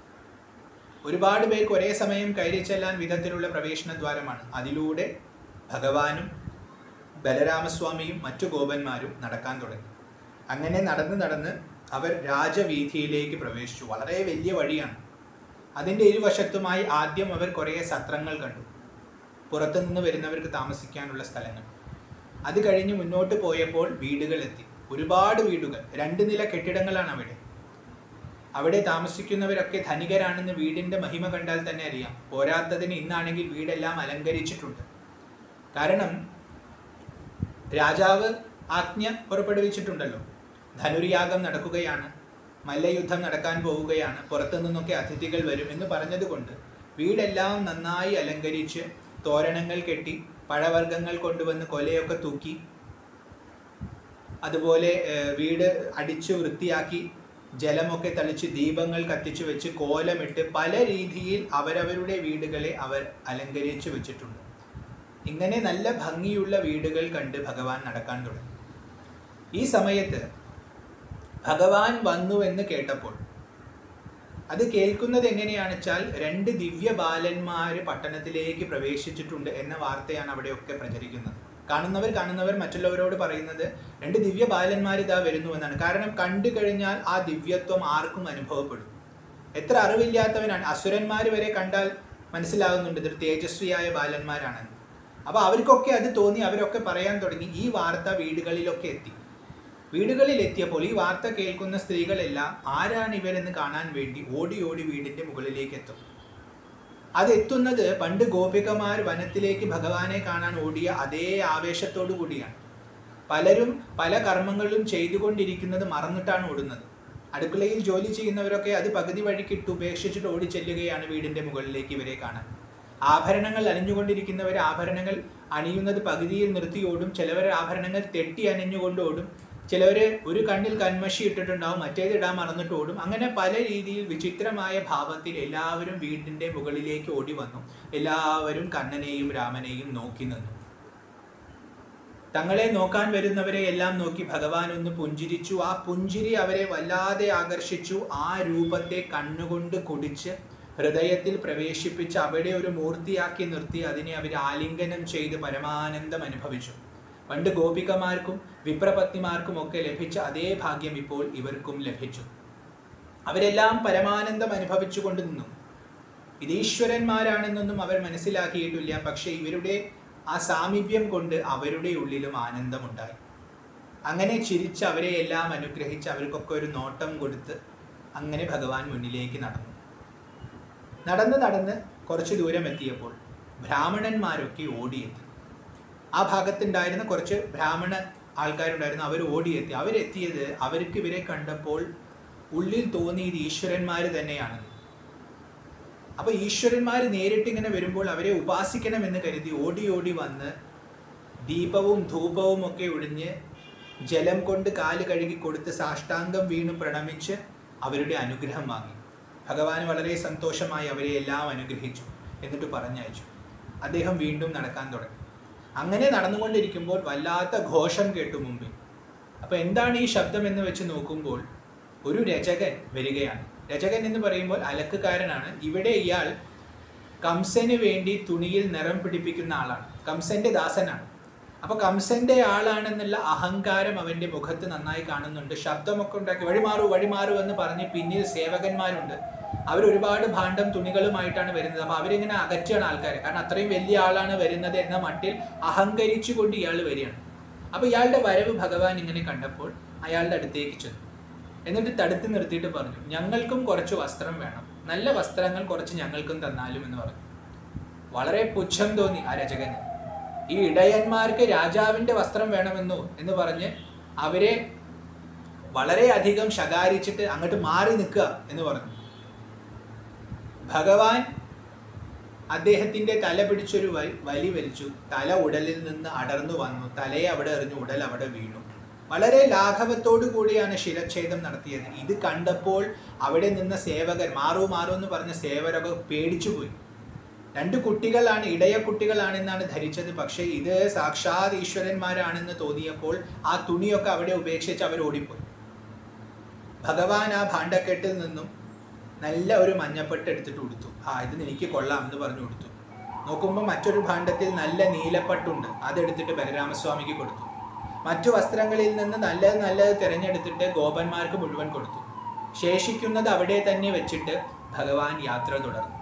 ഒരുപാട് പേർക്ക് ഒരേ സമയം കയറി ചെല്ലാൻ വിധത്തിലുള്ള പ്രവേശന ദ്വാരമാണ് അതിലൂടെ ഭഗവാനും ബലരാമസ്വാമിയും മറ്റു ഗോപന്മാരും നടക്കാൻ തുടങ്ങി അങ്ങനെ നടന്ന് നടന്ന് അവർ രാജവീഥിയിലേക്ക് പ്രവേശിച്ചു വളരെ വലിയ വഴിയാണ് അതിൻ്റെ ഇരുവശത്തുമായി ആദ്യം അവർ കുറേ സത്രങ്ങൾ കണ്ടു പുറത്തുനിന്ന് വരുന്നവർക്ക് താമസിക്കാനുള്ള സ്ഥലങ്ങൾ അത് കഴിഞ്ഞ് മുന്നോട്ട് പോയപ്പോൾ വീടുകളെത്തി ഒരുപാട് വീടുകൾ രണ്ട് നില കെട്ടിടങ്ങളാണ് അവിടെ അവിടെ താമസിക്കുന്നവരൊക്കെ ധനികരാണെന്ന് വീടിന്റെ മഹിമ കണ്ടാൽ തന്നെ അറിയാം പോരാത്തതിന് ഇന്നാണെങ്കിൽ വീടെല്ലാം അലങ്കരിച്ചിട്ടുണ്ട് കാരണം രാജാവ് ആജ്ഞ പുറപ്പെടുവിച്ചിട്ടുണ്ടല്ലോ ധനുര്യാഗം നടക്കുകയാണ് മല്ലയുദ്ധം നടക്കാൻ പോവുകയാണ് പുറത്തു നിന്നൊക്കെ അതിഥികൾ വരും എന്ന് പറഞ്ഞതുകൊണ്ട് വീടെല്ലാം നന്നായി അലങ്കരിച്ച് തോരണങ്ങൾ കെട്ടി പഴവർഗ്ഗങ്ങൾ കൊണ്ടുവന്ന് കൊലയൊക്കെ തൂക്കി അതുപോലെ ഏഹ്, വീട് അടിച്ചു വൃത്തിയാക്കി ജലമൊക്കെ തളിച്ച് ദീപങ്ങൾ കത്തിച്ചു വെച്ച് കോലമിട്ട് പല രീതിയിൽ അവരവരുടെ വീടുകളെ അവർ അലങ്കരിച്ചു വെച്ചിട്ടുണ്ട് ഇങ്ങനെ നല്ല ഭംഗിയുള്ള വീടുകൾ കണ്ട് ഭഗവാൻ നടക്കാൻ തുടങ്ങി ഈ സമയത്ത് ഭഗവാൻ വന്നു എന്ന് കേട്ടപ്പോൾ അത് കേൾക്കുന്നത് എങ്ങനെയാണെന്ന് വെച്ചാൽ രണ്ട് ദിവ്യ ബാലന്മാർ പട്ടണത്തിലേക്ക് പ്രവേശിച്ചിട്ടുണ്ട് എന്ന വാർത്തയാണ് അവിടെയൊക്കെ പ്രചരിക്കുന്നത് കാണുന്നവർ കാണുന്നവർ മറ്റുള്ളവരോട് പറയുന്നത് രണ്ട് ദിവ്യ ബാലന്മാർ ഇതാ വരുന്നു എന്നാണ് കാരണം കണ്ടു കഴിഞ്ഞാൽ ആ ദിവ്യത്വം ആർക്കും അനുഭവപ്പെടും എത്ര അറിവില്ലാത്തവനാണ് അസുരന്മാർ വരെ കണ്ടാൽ മനസ്സിലാകുന്നുണ്ട് ഇതൊരു തേജസ്വിയായ ബാലന്മാരാണെന്ന് അപ്പോൾ അവർക്കൊക്കെ അത് തോന്നി അവരൊക്കെ പറയാൻ തുടങ്ങി ഈ വാർത്ത വീടുകളിലൊക്കെ എത്തി വീടുകളിൽ എത്തിയപ്പോൾ ഈ വാർത്ത കേൾക്കുന്ന സ്ത്രീകളെല്ലാം ആരാണ് ഇവരെന്ന് കാണാൻ വേണ്ടി ഓടി ഓടി വീടിന്റെ മുകളിലേക്ക് എത്തും അതെത്തുന്നത് പണ്ട് ഗോപികമാർ വനത്തിലേക്ക് ഭഗവാനെ കാണാൻ ഓടിയ അതേ ആവേശത്തോടു കൂടിയാണ് പലരും പല കർമ്മങ്ങളും ചെയ്തുകൊണ്ടിരിക്കുന്നത് മറന്നിട്ടാണ് ഓടുന്നത് അടുക്കളയിൽ ജോലി ചെയ്യുന്നവരൊക്കെ അത് പകുതി വഴിക്കിട്ട് ഉപേക്ഷിച്ചിട്ട് ഓടി ചെല്ലുകയാണ് വീടിന്റെ മുകളിലേക്ക് ഇവരെ കാണാൻ ആഭരണങ്ങൾ അണിഞ്ഞുകൊണ്ടിരിക്കുന്നവർ ആഭരണങ്ങൾ അണിയുന്നത് പകുതിയിൽ നിർത്തി ഓടും ചിലവർ ആഭരണങ്ങൾ തെട്ടി അണിഞ്ഞുകൊണ്ട് ഓടും ചിലവർ ഒരു കണ്ണിൽ കൺമഷി ഇട്ടിട്ടുണ്ടാവും മറ്റേത് ഇടാൻ മറന്നിട്ട് ഓടും അങ്ങനെ പല രീതിയിൽ വിചിത്രമായ ഭാവത്തിൽ എല്ലാവരും വീടിന്റെ മുകളിലേക്ക് ഓടി വന്നു എല്ലാവരും കണ്ണനെയും രാമനെയും നോക്കി നിന്നു തങ്ങളെ നോക്കാൻ വരുന്നവരെ എല്ലാം നോക്കി ഭഗവാൻ ഒന്ന് പുഞ്ചിരിച്ചു ആ പുഞ്ചിരി അവരെ വല്ലാതെ ആകർഷിച്ചു ആ രൂപത്തെ കണ്ണുകൊണ്ട് കുടിച്ച് ഹൃദയത്തിൽ പ്രവേശിപ്പിച്ച് അവിടെ ഒരു മൂർത്തിയാക്കി നിർത്തി അതിനെ അവർ ആലിംഗനം ചെയ്ത് പരമാനന്ദം അനുഭവിച്ചു പണ്ട് ഗോപികമാർക്കും വിപ്രപത്നിമാർക്കും ഒക്കെ ലഭിച്ച അതേ ഭാഗ്യം ഇപ്പോൾ ഇവർക്കും ലഭിച്ചു അവരെല്ലാം പരമാനന്ദം അനുഭവിച്ചുകൊണ്ട് നിന്നു ഇത് ഈശ്വരന്മാരാണെന്നൊന്നും അവർ മനസ്സിലാക്കിയിട്ടില്ല പക്ഷേ ഇവരുടെ ആ സാമീപ്യം കൊണ്ട് അവരുടെ ഉള്ളിലും ആനന്ദമുണ്ടായി അങ്ങനെ ചിരിച്ച് അവരെ എല്ലാം അനുഗ്രഹിച്ച് അവർക്കൊക്കെ ഒരു നോട്ടം കൊടുത്ത് അങ്ങനെ ഭഗവാൻ മുന്നിലേക്ക് നടന്നു നടന്ന് നടന്ന് കുറച്ച് ദൂരം എത്തിയപ്പോൾ ബ്രാഹ്മണന്മാരൊക്കെ ഓടിയെത്തി ആ ഭാഗത്തുണ്ടായിരുന്ന കുറച്ച് ബ്രാഹ്മണ ആൾക്കാരുണ്ടായിരുന്നു അവർ ഓടിയെത്തി അവരെത്തിയത് അവർക്ക് ഇവരെ കണ്ടപ്പോൾ ഉള്ളിൽ തോന്നിയത് ഈശ്വരന്മാർ തന്നെയാണ് അപ്പൊ ഈശ്വരന്മാർ നേരിട്ട് ഇങ്ങനെ വരുമ്പോൾ അവരെ ഉപാസിക്കണമെന്ന് കരുതി ഓടി ഓടി വന്ന് ദീപവും ധൂപവും ഒക്കെ ഒഴിഞ്ഞ് ജലം കൊണ്ട് കാല് കഴുകി കൊടുത്ത് സാഷ്ടാംഗം വീണു പ്രണമിച്ച് അവരുടെ അനുഗ്രഹം വാങ്ങി ഭഗവാൻ വളരെ സന്തോഷമായി അവരെ എല്ലാം അനുഗ്രഹിച്ചു എന്നിട്ട് പറഞ്ഞയച്ചു അദ്ദേഹം വീണ്ടും നടക്കാൻ തുടങ്ങി അങ്ങനെ നടന്നുകൊണ്ടിരിക്കുമ്പോൾ വല്ലാത്ത ഘോഷം കേട്ടു മുമ്പിൽ അപ്പോൾ എന്താണ് ഈ ശബ്ദം എന്ന് വെച്ച് നോക്കുമ്പോൾ ഒരു രചകൻ വരികയാണ് രചകൻ എന്ന് പറയുമ്പോൾ അലക്കുകാരനാണ് ഇവിടെ ഇയാൾ കംസന് വേണ്ടി തുണിയിൽ നിറം പിടിപ്പിക്കുന്ന ആളാണ് കംസന്റെ ദാസനാണ് അപ്പൊ കംസന്റെ ആളാണെന്നുള്ള അഹങ്കാരം അവന്റെ മുഖത്ത് നന്നായി കാണുന്നുണ്ട് ശബ്ദമൊക്കെ ഉണ്ടാക്കി വഴിമാറു വഴിമാറു എന്ന് പറഞ്ഞ് പിന്നിൽ സേവകന്മാരുണ്ട് അവർ ഒരുപാട് ഭാണ്ഡം തുണികളുമായിട്ടാണ് വരുന്നത് അപ്പൊ അവരിങ്ങനെ അകറ്റാണ് ആൾക്കാരെ കാരണം അത്രയും വലിയ ആളാണ് വരുന്നത് എന്ന മട്ടിൽ അഹങ്കരിച്ചുകൊണ്ട് ഇയാൾ വരികയാണ് അപ്പൊ ഇയാളുടെ വരവ് ഭഗവാൻ ഇങ്ങനെ കണ്ടപ്പോൾ അയാളുടെ അടുത്തേക്ക് ചെന്നു എന്നിട്ട് തടുത്ത് നിർത്തിയിട്ട് പറഞ്ഞു ഞങ്ങൾക്കും കുറച്ച് വസ്ത്രം വേണം നല്ല വസ്ത്രങ്ങൾ കുറച്ച് ഞങ്ങൾക്കും തന്നാലും എന്ന് പറഞ്ഞു വളരെ പുച്ഛം തോന്നി ആ രചകന് ഈ ഇടയന്മാർക്ക് രാജാവിന്റെ വസ്ത്രം വേണമെന്നോ എന്ന് പറഞ്ഞ് അവരെ വളരെയധികം ശകാരിച്ചിട്ട് അങ്ങോട്ട് മാറി നിൽക്കുക എന്ന് പറഞ്ഞു ഭഗവാൻ അദ്ദേഹത്തിന്റെ തല പിടിച്ചൊരു വ- വലി വലിച്ചു തല ഉടലിൽ നിന്ന് അടർന്നു വന്നു തലയെ അവിടെ എറിഞ്ഞു ഉടൽ അവിടെ വീണു വളരെ ലാഘവത്തോടു കൂടിയാണ് ശിരച്ഛേദം നടത്തിയത് ഇത് കണ്ടപ്പോൾ അവിടെ നിന്ന സേവകർ മാറൂ മാറൂ എന്ന് പറഞ്ഞ സേവരൊക്കെ പേടിച്ചുപോയി രണ്ട് കുട്ടികളാണ് ഇടയ കുട്ടികളാണെന്നാണ് ധരിച്ചത് പക്ഷേ ഇത് സാക്ഷാത് ഈശ്വരന്മാരാണെന്ന് തോന്നിയപ്പോൾ ആ തുണിയൊക്കെ അവിടെ ഉപേക്ഷിച്ച് അവർ ഓടിപ്പോയി ഭഗവാൻ ആ ഭാണ്ഡക്കെട്ടിൽ നിന്നും നല്ല ഒരു മഞ്ഞപ്പെട്ട് എടുത്തിട്ട് കൊടുത്തു ആ ഇത് എനിക്ക് കൊള്ളാം എന്ന് പറഞ്ഞു കൊടുത്തു നോക്കുമ്പോൾ മറ്റൊരു ഭാണ്ഡത്തിൽ നല്ല നീലപ്പട്ടുണ്ട് അതെടുത്തിട്ട് ബലരാമസ്വാമിക്ക് കൊടുത്തു മറ്റു വസ്ത്രങ്ങളിൽ നിന്ന് നല്ലത് നല്ലത് തിരഞ്ഞെടുത്തിട്ട് ഗോപന്മാർക്ക് മുഴുവൻ കൊടുത്തു ശേഷിക്കുന്നത് അവിടെ തന്നെ വെച്ചിട്ട് ഭഗവാൻ യാത്ര തുടർന്നു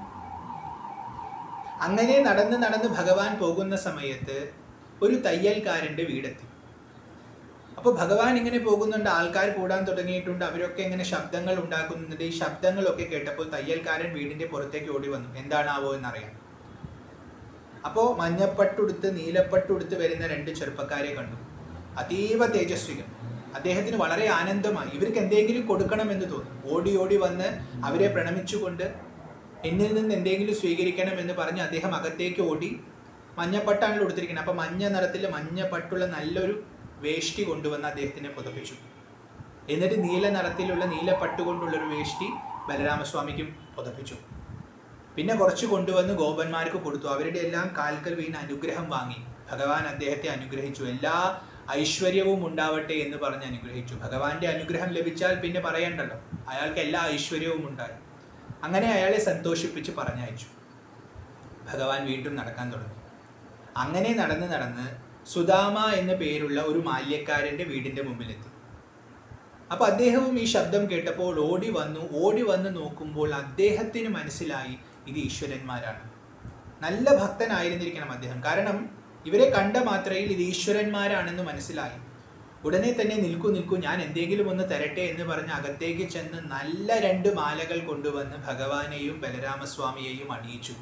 അങ്ങനെ നടന്ന് നടന്ന് ഭഗവാൻ പോകുന്ന സമയത്ത് ഒരു തയ്യൽക്കാരൻ്റെ വീടെത്തി അപ്പോൾ ഭഗവാൻ ഇങ്ങനെ പോകുന്നുണ്ട് ആൾക്കാർ കൂടാൻ തുടങ്ങിയിട്ടുണ്ട് അവരൊക്കെ ഇങ്ങനെ ശബ്ദങ്ങൾ ഉണ്ടാക്കുന്നുണ്ട് ഈ ശബ്ദങ്ങളൊക്കെ കേട്ടപ്പോൾ തയ്യൽക്കാരൻ വീടിന്റെ പുറത്തേക്ക് ഓടി വന്നു എന്താണാവോ എന്നറിയാം അപ്പോൾ മഞ്ഞപ്പട്ടുടുത്ത് നീലപ്പട്ടുടുത്ത് വരുന്ന രണ്ട് ചെറുപ്പക്കാരെ കണ്ടു അതീവ തേജസ്വികൾ അദ്ദേഹത്തിന് വളരെ ആനന്ദമായി ഇവർക്ക് എന്തെങ്കിലും കൊടുക്കണമെന്ന് തോന്നി ഓടി ഓടി വന്ന് അവരെ പ്രണമിച്ചുകൊണ്ട് എന്നിൽ നിന്ന് എന്തെങ്കിലും സ്വീകരിക്കണമെന്ന് പറഞ്ഞ് അദ്ദേഹം അകത്തേക്ക് ഓടി മഞ്ഞപ്പട്ടാണല്ലോ കൊടുത്തിരിക്കുന്നത് അപ്പം മഞ്ഞ നിറത്തിൽ മഞ്ഞപ്പട്ടുള്ള നല്ലൊരു വേഷ്ടി കൊണ്ടുവന്ന് അദ്ദേഹത്തിനെ പുതപ്പിച്ചു എന്നിട്ട് നീല നിറത്തിലുള്ള നീലപ്പട്ട് കൊണ്ടുള്ളൊരു വേഷ്ടി ബലരാമസ്വാമിക്കും പുതപ്പിച്ചു പിന്നെ കുറച്ച് കൊണ്ടുവന്ന് ഗോപന്മാർക്ക് കൊടുത്തു അവരുടെ എല്ലാം കാൽക്കൽ വീണ് അനുഗ്രഹം വാങ്ങി ഭഗവാൻ അദ്ദേഹത്തെ അനുഗ്രഹിച്ചു എല്ലാ ഐശ്വര്യവും ഉണ്ടാവട്ടെ എന്ന് പറഞ്ഞ് അനുഗ്രഹിച്ചു ഭഗവാന്റെ അനുഗ്രഹം ലഭിച്ചാൽ പിന്നെ പറയണ്ടല്ലോ അയാൾക്ക് എല്ലാ ഐശ്വര്യവും ഉണ്ടായി അങ്ങനെ അയാളെ സന്തോഷിപ്പിച്ച് പറഞ്ഞയച്ചു ഭഗവാൻ വീണ്ടും നടക്കാൻ തുടങ്ങി അങ്ങനെ നടന്ന് നടന്ന് സുദാമ എന്ന പേരുള്ള ഒരു മാല്യക്കാരൻ്റെ വീടിൻ്റെ മുമ്പിലെത്തി അപ്പോൾ അദ്ദേഹവും ഈ ശബ്ദം കേട്ടപ്പോൾ ഓടി വന്നു ഓടി വന്ന് നോക്കുമ്പോൾ അദ്ദേഹത്തിന് മനസ്സിലായി ഇത് ഈശ്വരന്മാരാണ് നല്ല ഭക്തനായിരുന്നിരിക്കണം അദ്ദേഹം കാരണം ഇവരെ കണ്ട മാത്രയിൽ ഇത് ഈശ്വരന്മാരാണെന്ന് മനസ്സിലായി ഉടനെ തന്നെ നിൽക്കൂ നിൽക്കൂ ഞാൻ എന്തെങ്കിലും ഒന്ന് തരട്ടെ എന്ന് പറഞ്ഞ് അകത്തേക്ക് ചെന്ന് നല്ല രണ്ട് മാലകൾ കൊണ്ടുവന്ന് ഭഗവാനെയും ബലരാമസ്വാമിയെയും അണിയിച്ചു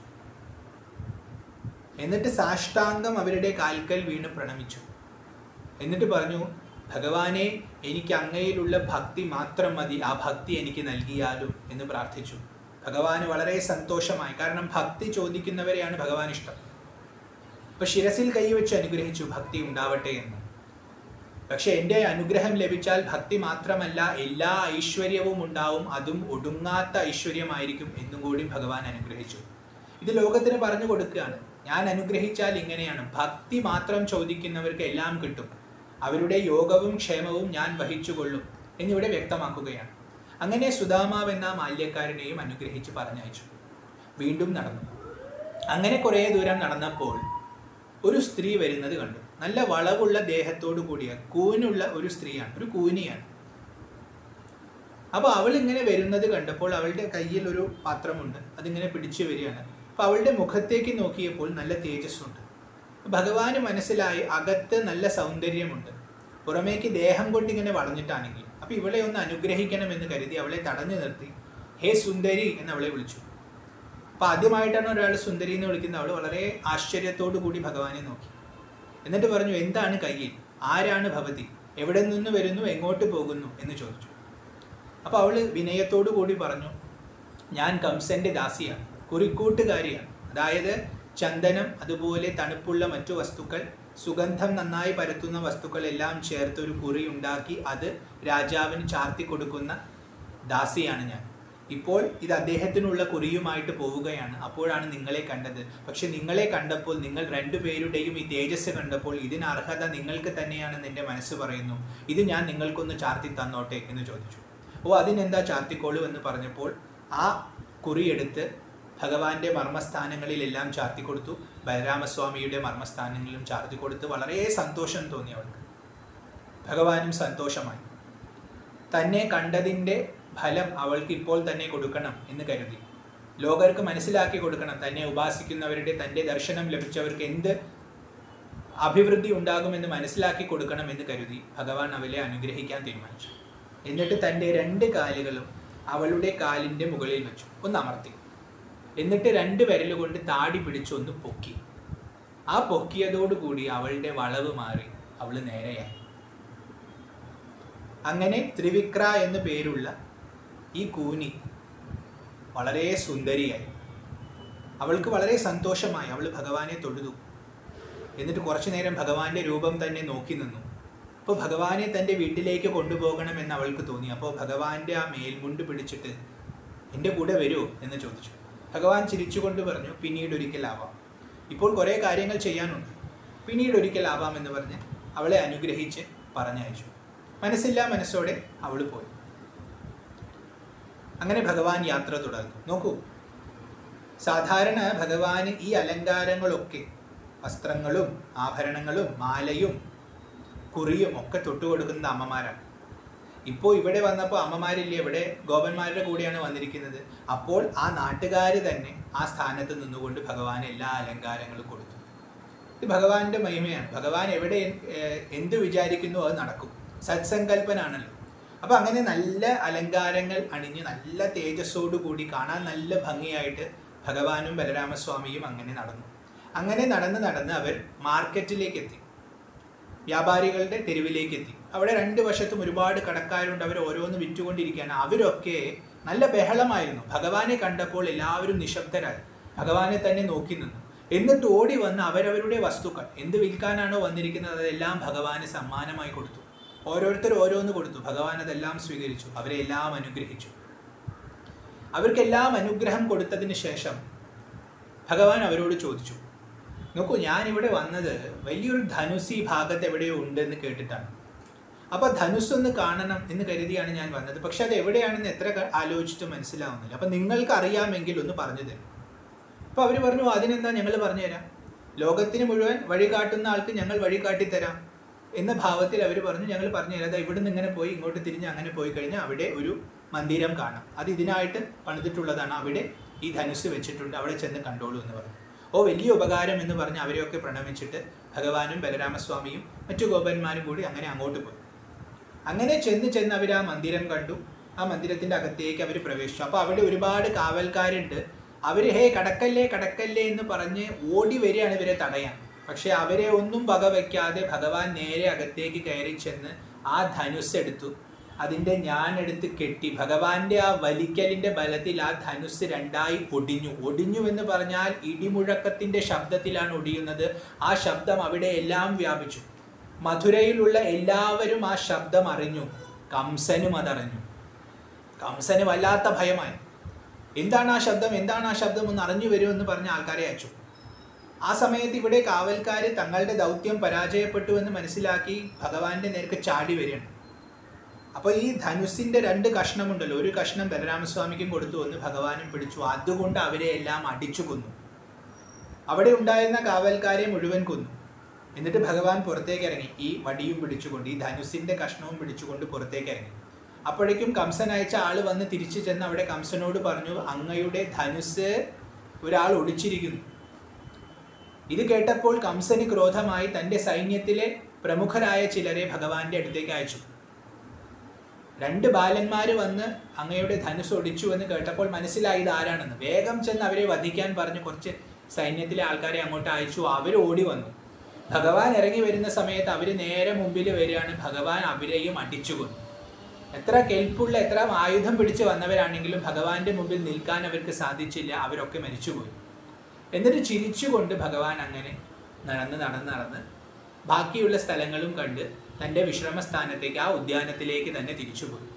എന്നിട്ട് സാഷ്ടാംഗം അവരുടെ കാൽക്കൽ വീണ് പ്രണമിച്ചു എന്നിട്ട് പറഞ്ഞു ഭഗവാനെ എനിക്ക് അങ്ങയിലുള്ള ഭക്തി മാത്രം മതി ആ ഭക്തി എനിക്ക് നൽകിയാലും എന്ന് പ്രാർത്ഥിച്ചു ഭഗവാന് വളരെ സന്തോഷമായി കാരണം ഭക്തി ചോദിക്കുന്നവരെയാണ് ഭഗവാൻ ഇഷ്ടം ഇപ്പൊ ശിരസിൽ കൈവച്ച് അനുഗ്രഹിച്ചു ഭക്തി ഉണ്ടാവട്ടെ എന്ന് പക്ഷെ എൻ്റെ അനുഗ്രഹം ലഭിച്ചാൽ ഭക്തി മാത്രമല്ല എല്ലാ ഐശ്വര്യവും ഉണ്ടാവും അതും ഒടുങ്ങാത്ത ഐശ്വര്യമായിരിക്കും എന്നും കൂടി ഭഗവാൻ അനുഗ്രഹിച്ചു ഇത് ലോകത്തിന് പറഞ്ഞു കൊടുക്കുകയാണ് ഞാൻ അനുഗ്രഹിച്ചാൽ ഇങ്ങനെയാണ് ഭക്തി മാത്രം ചോദിക്കുന്നവർക്ക് എല്ലാം കിട്ടും അവരുടെ യോഗവും ക്ഷേമവും ഞാൻ വഹിച്ചുകൊള്ളും എന്നിവിടെ വ്യക്തമാക്കുകയാണ് അങ്ങനെ സുദാമാവ് എന്ന മാല്യക്കാരനെയും അനുഗ്രഹിച്ച് പറഞ്ഞയച്ചു വീണ്ടും നടന്നു അങ്ങനെ കുറേ ദൂരം നടന്നപ്പോൾ ഒരു സ്ത്രീ വരുന്നത് കണ്ടു നല്ല വളവുള്ള ദേഹത്തോടു കൂടിയ കൂനുള്ള ഒരു സ്ത്രീയാണ് ഒരു കൂനിയാണ് അപ്പോൾ അവൾ ഇങ്ങനെ വരുന്നത് കണ്ടപ്പോൾ അവളുടെ കയ്യിൽ ഒരു പാത്രമുണ്ട് അതിങ്ങനെ പിടിച്ചു വരികയാണ് അപ്പോൾ അവളുടെ മുഖത്തേക്ക് നോക്കിയപ്പോൾ നല്ല തേജസ്സുണ്ട് ഭഗവാന് മനസ്സിലായി അകത്ത് നല്ല സൗന്ദര്യമുണ്ട് പുറമേക്ക് ദേഹം കൊണ്ട് ഇങ്ങനെ വളഞ്ഞിട്ടാണെങ്കിൽ അപ്പോൾ ഇവളെ ഒന്ന് അനുഗ്രഹിക്കണമെന്ന് കരുതി അവളെ തടഞ്ഞു നിർത്തി ഹേ സുന്ദരി എന്ന് അവളെ വിളിച്ചു അപ്പോൾ ആദ്യമായിട്ടാണ് ഒരാൾ സുന്ദരി എന്ന് വിളിക്കുന്നത് അവൾ വളരെ ആശ്ചര്യത്തോടു കൂടി ഭഗവാനെ നോക്കി എന്നിട്ട് പറഞ്ഞു എന്താണ് കയ്യിൽ ആരാണ് ഭവതി എവിടെ നിന്ന് വരുന്നു എങ്ങോട്ട് പോകുന്നു എന്ന് ചോദിച്ചു അപ്പോൾ അവൾ വിനയത്തോടു കൂടി പറഞ്ഞു ഞാൻ കംസന്റെ ദാസിയാണ് കുറിക്കൂട്ടുകാരിയാണ് അതായത് ചന്ദനം അതുപോലെ തണുപ്പുള്ള മറ്റു വസ്തുക്കൾ സുഗന്ധം നന്നായി പരത്തുന്ന വസ്തുക്കളെല്ലാം ചേർത്ത് ഒരു കുറി ഉണ്ടാക്കി അത് രാജാവിന് ചാർത്തി കൊടുക്കുന്ന ദാസിയാണ് ഞാൻ ഇപ്പോൾ ഇത് അദ്ദേഹത്തിനുള്ള കുറിയുമായിട്ട് പോവുകയാണ് അപ്പോഴാണ് നിങ്ങളെ കണ്ടത് പക്ഷെ നിങ്ങളെ കണ്ടപ്പോൾ നിങ്ങൾ രണ്ടുപേരുടെയും ഈ തേജസ് കണ്ടപ്പോൾ ഇതിന് അർഹത നിങ്ങൾക്ക് തന്നെയാണെന്ന് എൻ്റെ മനസ്സ് പറയുന്നു ഇത് ഞാൻ നിങ്ങൾക്കൊന്ന് ചാർത്തി തന്നോട്ടെ എന്ന് ചോദിച്ചു ഓ അതിനെന്താ ചാർത്തിക്കോളൂ എന്ന് പറഞ്ഞപ്പോൾ ആ കുറിയെടുത്ത് ഭഗവാന്റെ മർമ്മസ്ഥാനങ്ങളിലെല്ലാം ചാർത്തി കൊടുത്തു ബലരാമസ്വാമിയുടെ മർമ്മസ്ഥാനങ്ങളിലും ചാർത്തി കൊടുത്ത് വളരെ സന്തോഷം തോന്നി അവൾക്ക് ഭഗവാനും സന്തോഷമായി തന്നെ കണ്ടതിൻ്റെ ഫലം അവൾക്ക് ഇപ്പോൾ തന്നെ കൊടുക്കണം എന്ന് കരുതി ലോകർക്ക് മനസ്സിലാക്കി കൊടുക്കണം തന്നെ ഉപാസിക്കുന്നവരുടെ തൻ്റെ ദർശനം ലഭിച്ചവർക്ക് എന്ത് അഭിവൃദ്ധി ഉണ്ടാകുമെന്ന് മനസ്സിലാക്കി കൊടുക്കണം എന്ന് കരുതി ഭഗവാൻ അവളെ അനുഗ്രഹിക്കാൻ തീരുമാനിച്ചു എന്നിട്ട് തൻ്റെ രണ്ട് കാലുകളും അവളുടെ കാലിൻ്റെ മുകളിൽ വെച്ചു ഒന്ന് അമർത്തി എന്നിട്ട് രണ്ട് വിരലുകൊണ്ട് താടി പിടിച്ചൊന്ന് പൊക്കി ആ പൊക്കിയതോടുകൂടി അവളുടെ വളവ് മാറി അവൾ നേരെയായി അങ്ങനെ ത്രിവിക്ര എന്നു പേരുള്ള ഈ കൂനി വളരെ സുന്ദരിയായി അവൾക്ക് വളരെ സന്തോഷമായി അവൾ ഭഗവാനെ തൊഴുതു എന്നിട്ട് കുറച്ചു നേരം ഭഗവാന്റെ രൂപം തന്നെ നോക്കി നിന്നു അപ്പോൾ ഭഗവാനെ തൻ്റെ വീട്ടിലേക്ക് കൊണ്ടുപോകണമെന്ന് അവൾക്ക് തോന്നി അപ്പോൾ ഭഗവാന്റെ ആ മേൽമുണ്ട് പിടിച്ചിട്ട് എൻ്റെ കൂടെ വരുമോ എന്ന് ചോദിച്ചു ഭഗവാൻ ചിരിച്ചുകൊണ്ട് പറഞ്ഞു പിന്നീട് ഒരിക്കലാവാം ഇപ്പോൾ കുറേ കാര്യങ്ങൾ ചെയ്യാനുണ്ട് പിന്നീട് ഒരിക്കലാവാം എന്ന് പറഞ്ഞ് അവളെ അനുഗ്രഹിച്ച് പറഞ്ഞയച്ചു മനസ്സില്ലാ മനസ്സോടെ അവൾ പോയി അങ്ങനെ ഭഗവാൻ യാത്ര തുടർന്നു നോക്കൂ സാധാരണ ഭഗവാന് ഈ അലങ്കാരങ്ങളൊക്കെ വസ്ത്രങ്ങളും ആഭരണങ്ങളും മാലയും കുറിയും ഒക്കെ തൊട്ടുകൊടുക്കുന്നത് അമ്മമാരാണ് ഇപ്പോൾ ഇവിടെ വന്നപ്പോൾ അമ്മമാരില്ലേ ഇവിടെ ഗോപന്മാരുടെ കൂടെയാണ് വന്നിരിക്കുന്നത് അപ്പോൾ ആ നാട്ടുകാർ തന്നെ ആ സ്ഥാനത്ത് നിന്നുകൊണ്ട് ഭഗവാൻ എല്ലാ അലങ്കാരങ്ങളും കൊടുത്തു ഇത് ഭഗവാന്റെ മഹിമയാണ് ഭഗവാൻ എവിടെ ഏഹ്, എന്ത് വിചാരിക്കുന്നു അത് നടക്കും സത്സങ്കല്പനാണല്ലോ അപ്പൊ അങ്ങനെ നല്ല അലങ്കാരങ്ങൾ അണിഞ്ഞ് നല്ല തേജസ്സോടു കൂടി കാണാൻ നല്ല ഭംഗിയായിട്ട് ഭഗവാനും ബലരാമസ്വാമിയും അങ്ങനെ നടന്നു അങ്ങനെ നടന്ന് നടന്ന് അവർ മാർക്കറ്റിലേക്ക് എത്തി വ്യാപാരികളുടെ തെരുവിലേക്ക് എത്തി അവിടെ രണ്ട് വശത്തും ഒരുപാട് കടക്കാരുണ്ട് അവർ ഓരോന്ന് വിറ്റുകൊണ്ടിരിക്കുകയാണ് അവരൊക്കെ നല്ല ബഹളമായിരുന്നു ഭഗവാനെ കണ്ടപ്പോൾ എല്ലാവരും നിശബ്ദരായി ഭഗവാനെ തന്നെ നോക്കി നിന്നു എന്നിട്ട് ഓടി വന്ന് അവരവരുടെ വസ്തുക്കൾ എന്ത് വിൽക്കാനാണോ വന്നിരിക്കുന്നത് അതെല്ലാം ഭഗവാന് സമ്മാനമായി കൊടുത്തു ഓരോരുത്തർ ഓരോന്ന് കൊടുത്തു ഭഗവാൻ അതെല്ലാം സ്വീകരിച്ചു അവരെ എല്ലാം അനുഗ്രഹിച്ചു അവർക്കെല്ലാം അനുഗ്രഹം കൊടുത്തതിന് ശേഷം ഭഗവാൻ അവരോട് ചോദിച്ചു നോക്കൂ ഞാൻ ഇവിടെ വന്നത് വലിയൊരു ധനുസ് ഈ ഭാഗത്ത് എവിടെയോ ഉണ്ടെന്ന് കേട്ടിട്ടാണ് അപ്പൊ ധനുസ് ഒന്ന് കാണണം എന്ന് കരുതിയാണ് ഞാൻ വന്നത് പക്ഷെ അത് എവിടെയാണെന്ന് എത്ര ക- ആലോചിച്ചിട്ട് മനസ്സിലാവുന്നില്ല അപ്പൊ നിങ്ങൾക്ക് അറിയാമെങ്കിൽ ഒന്ന് പറഞ്ഞു തരും അപ്പൊ അവര് പറഞ്ഞു അതിനെന്താ ഞങ്ങൾ പറഞ്ഞുതരാം ലോകത്തിന് മുഴുവൻ വഴി കാട്ടുന്ന ആൾക്ക് ഞങ്ങൾ വഴി കാട്ടിത്തരാം എന്ന ഭാവത്തിൽ അവർ പറഞ്ഞു ഞങ്ങൾ പറഞ്ഞുതരാം ദാ ഇവിടുന്ന് ഇങ്ങനെ പോയി ഇങ്ങോട്ട് തിരിഞ്ഞ് അങ്ങനെ പോയി കഴിഞ്ഞാൽ അവിടെ ഒരു മന്ദിരം കാണാം അത് ഇതിനായിട്ട് പണിതിട്ടുള്ളതാണ് അവിടെ ഈ ധനുസ് വെച്ചിട്ടുണ്ട് അവിടെ ചെന്ന് കണ്ടോളൂ എന്ന് പറഞ്ഞു ഓ വലിയ ഉപകാരം എന്ന് പറഞ്ഞ് അവരെയൊക്കെ പ്രണമിച്ചിട്ട് ഭഗവാനും ബലരാമസ്വാമിയും മറ്റു ഗോപന്മാരും കൂടി അങ്ങനെ അങ്ങോട്ട് പോയി അങ്ങനെ ചെന്ന് ചെന്ന് അവർ ആ മന്ദിരം കണ്ടു ആ മന്ദിരത്തിന്റെ അകത്തേക്ക് അവർ പ്രവേശിച്ചു അപ്പൊ അവിടെ ഒരുപാട് കാവൽക്കാരുണ്ട് അവര് ഹേ കടക്കല്ലേ കടക്കല്ലേ എന്ന് പറഞ്ഞ് ഓടി വരികയാണ് ഇവരെ തടയാൻ പക്ഷെ അവരെ ഒന്നും വകവയ്ക്കാതെ ഭഗവാൻ നേരെ അകത്തേക്ക് കയറി ചെന്ന് ആ ധനുസ് എടുത്തു അതിന്റെ ഞാൻ എടുത്ത് കെട്ടി ഭഗവാന്റെ ആ വലിക്കലിന്റെ ബലത്തിൽ ആ ധനുസ് രണ്ടായി ഒടിഞ്ഞു ഒടിഞ്ഞു എന്ന് പറഞ്ഞാൽ ഇടിമുഴക്കത്തിന്റെ ശബ്ദത്തിലാണ് ഒടിയുന്നത് ആ ശബ്ദം അവിടെ എല്ലാം വ്യാപിച്ചു മധുരയിലുള്ള എല്ലാവരും ആ ശബ്ദം അറിഞ്ഞു കംസനും അതറിഞ്ഞു കംസന് വല്ലാത്ത ഭയമായി എന്താണ് ആ ശബ്ദം എന്താണ് ആ ശബ്ദം ഒന്ന് അറിഞ്ഞു വരുമെന്ന് പറഞ്ഞ ആൾക്കാരെ അയച്ചു ആ സമയത്ത് ഇവിടെ കാവൽക്കാര് തങ്ങളുടെ ദൗത്യം പരാജയപ്പെട്ടു എന്ന് മനസ്സിലാക്കി ഭഗവാന്റെ നേർക്ക് ചാടി വരികയാണ് അപ്പൊ ഈ ധനുസിന്റെ രണ്ട് കഷ്ണമുണ്ടല്ലോ ഒരു കഷ്ണം ബലരാമസ്വാമിക്കും കൊടുത്തു എന്ന് ഭഗവാനും പിടിച്ചു അതുകൊണ്ട് അവരെ എല്ലാം അടിച്ചു കൊന്നു അവിടെ ഉണ്ടായിരുന്ന കാവൽക്കാരെ മുഴുവൻ കൊന്നു എന്നിട്ട് ഭഗവാൻ പുറത്തേക്ക് ഇറങ്ങി ഈ വടിയും പിടിച്ചുകൊണ്ട് ഈ ധനുസിന്റെ കഷ്ണവും പിടിച്ചുകൊണ്ട് പുറത്തേക്ക് ഇറങ്ങി അപ്പോഴേക്കും കംസൻ അയച്ച ആള് വന്ന് തിരിച്ചു ചെന്ന് അവിടെ കംസനോട് പറഞ്ഞു അങ്ങയുടെ ധനുസ് ഒരാൾ ഒടിച്ചിരിക്കുന്നു ഇത് കേട്ടപ്പോൾ കംസന് ക്രോധമായി തന്റെ സൈന്യത്തിലെ പ്രമുഖരായ ചിലരെ ഭഗവാന്റെ അടുത്തേക്ക് അയച്ചു രണ്ട് ബാലന്മാര് വന്ന് അങ്ങയുടെ ധനുസ് ഒടിച്ചു എന്ന് കേട്ടപ്പോൾ മനസ്സിലായി ഇത് ആരാണെന്ന് വേഗം ചെന്ന് അവരെ വധിക്കാൻ പറഞ്ഞ് കുറച്ച് സൈന്യത്തിലെ ആൾക്കാരെ അങ്ങോട്ട് അയച്ചു അവർ ഓടി വന്നു ഭഗവാൻ ഇറങ്ങി വരുന്ന സമയത്ത് അവർ നേരെ മുമ്പിൽ വരികയാണ് ഭഗവാൻ അവരെയും അടിച്ചു കൊന്നു എത്ര കെൽപ്പുള്ള എത്ര ആയുധം പിടിച്ച് വന്നവരാണെങ്കിലും ഭഗവാന്റെ മുമ്പിൽ നിൽക്കാൻ അവർക്ക് സാധിച്ചില്ല അവരൊക്കെ മരിച്ചുപോയി എന്നിട്ട് ചിരിച്ചുകൊണ്ട് ഭഗവാൻ അങ്ങനെ നടന്ന് നടന്ന് നടന്ന് ബാക്കിയുള്ള സ്ഥലങ്ങളും കണ്ട് തൻ്റെ വിശ്രമസ്ഥാനത്തേക്ക് ആ ഉദ്യാനത്തിലേക്ക് തന്നെ തിരിച്ചുപോയി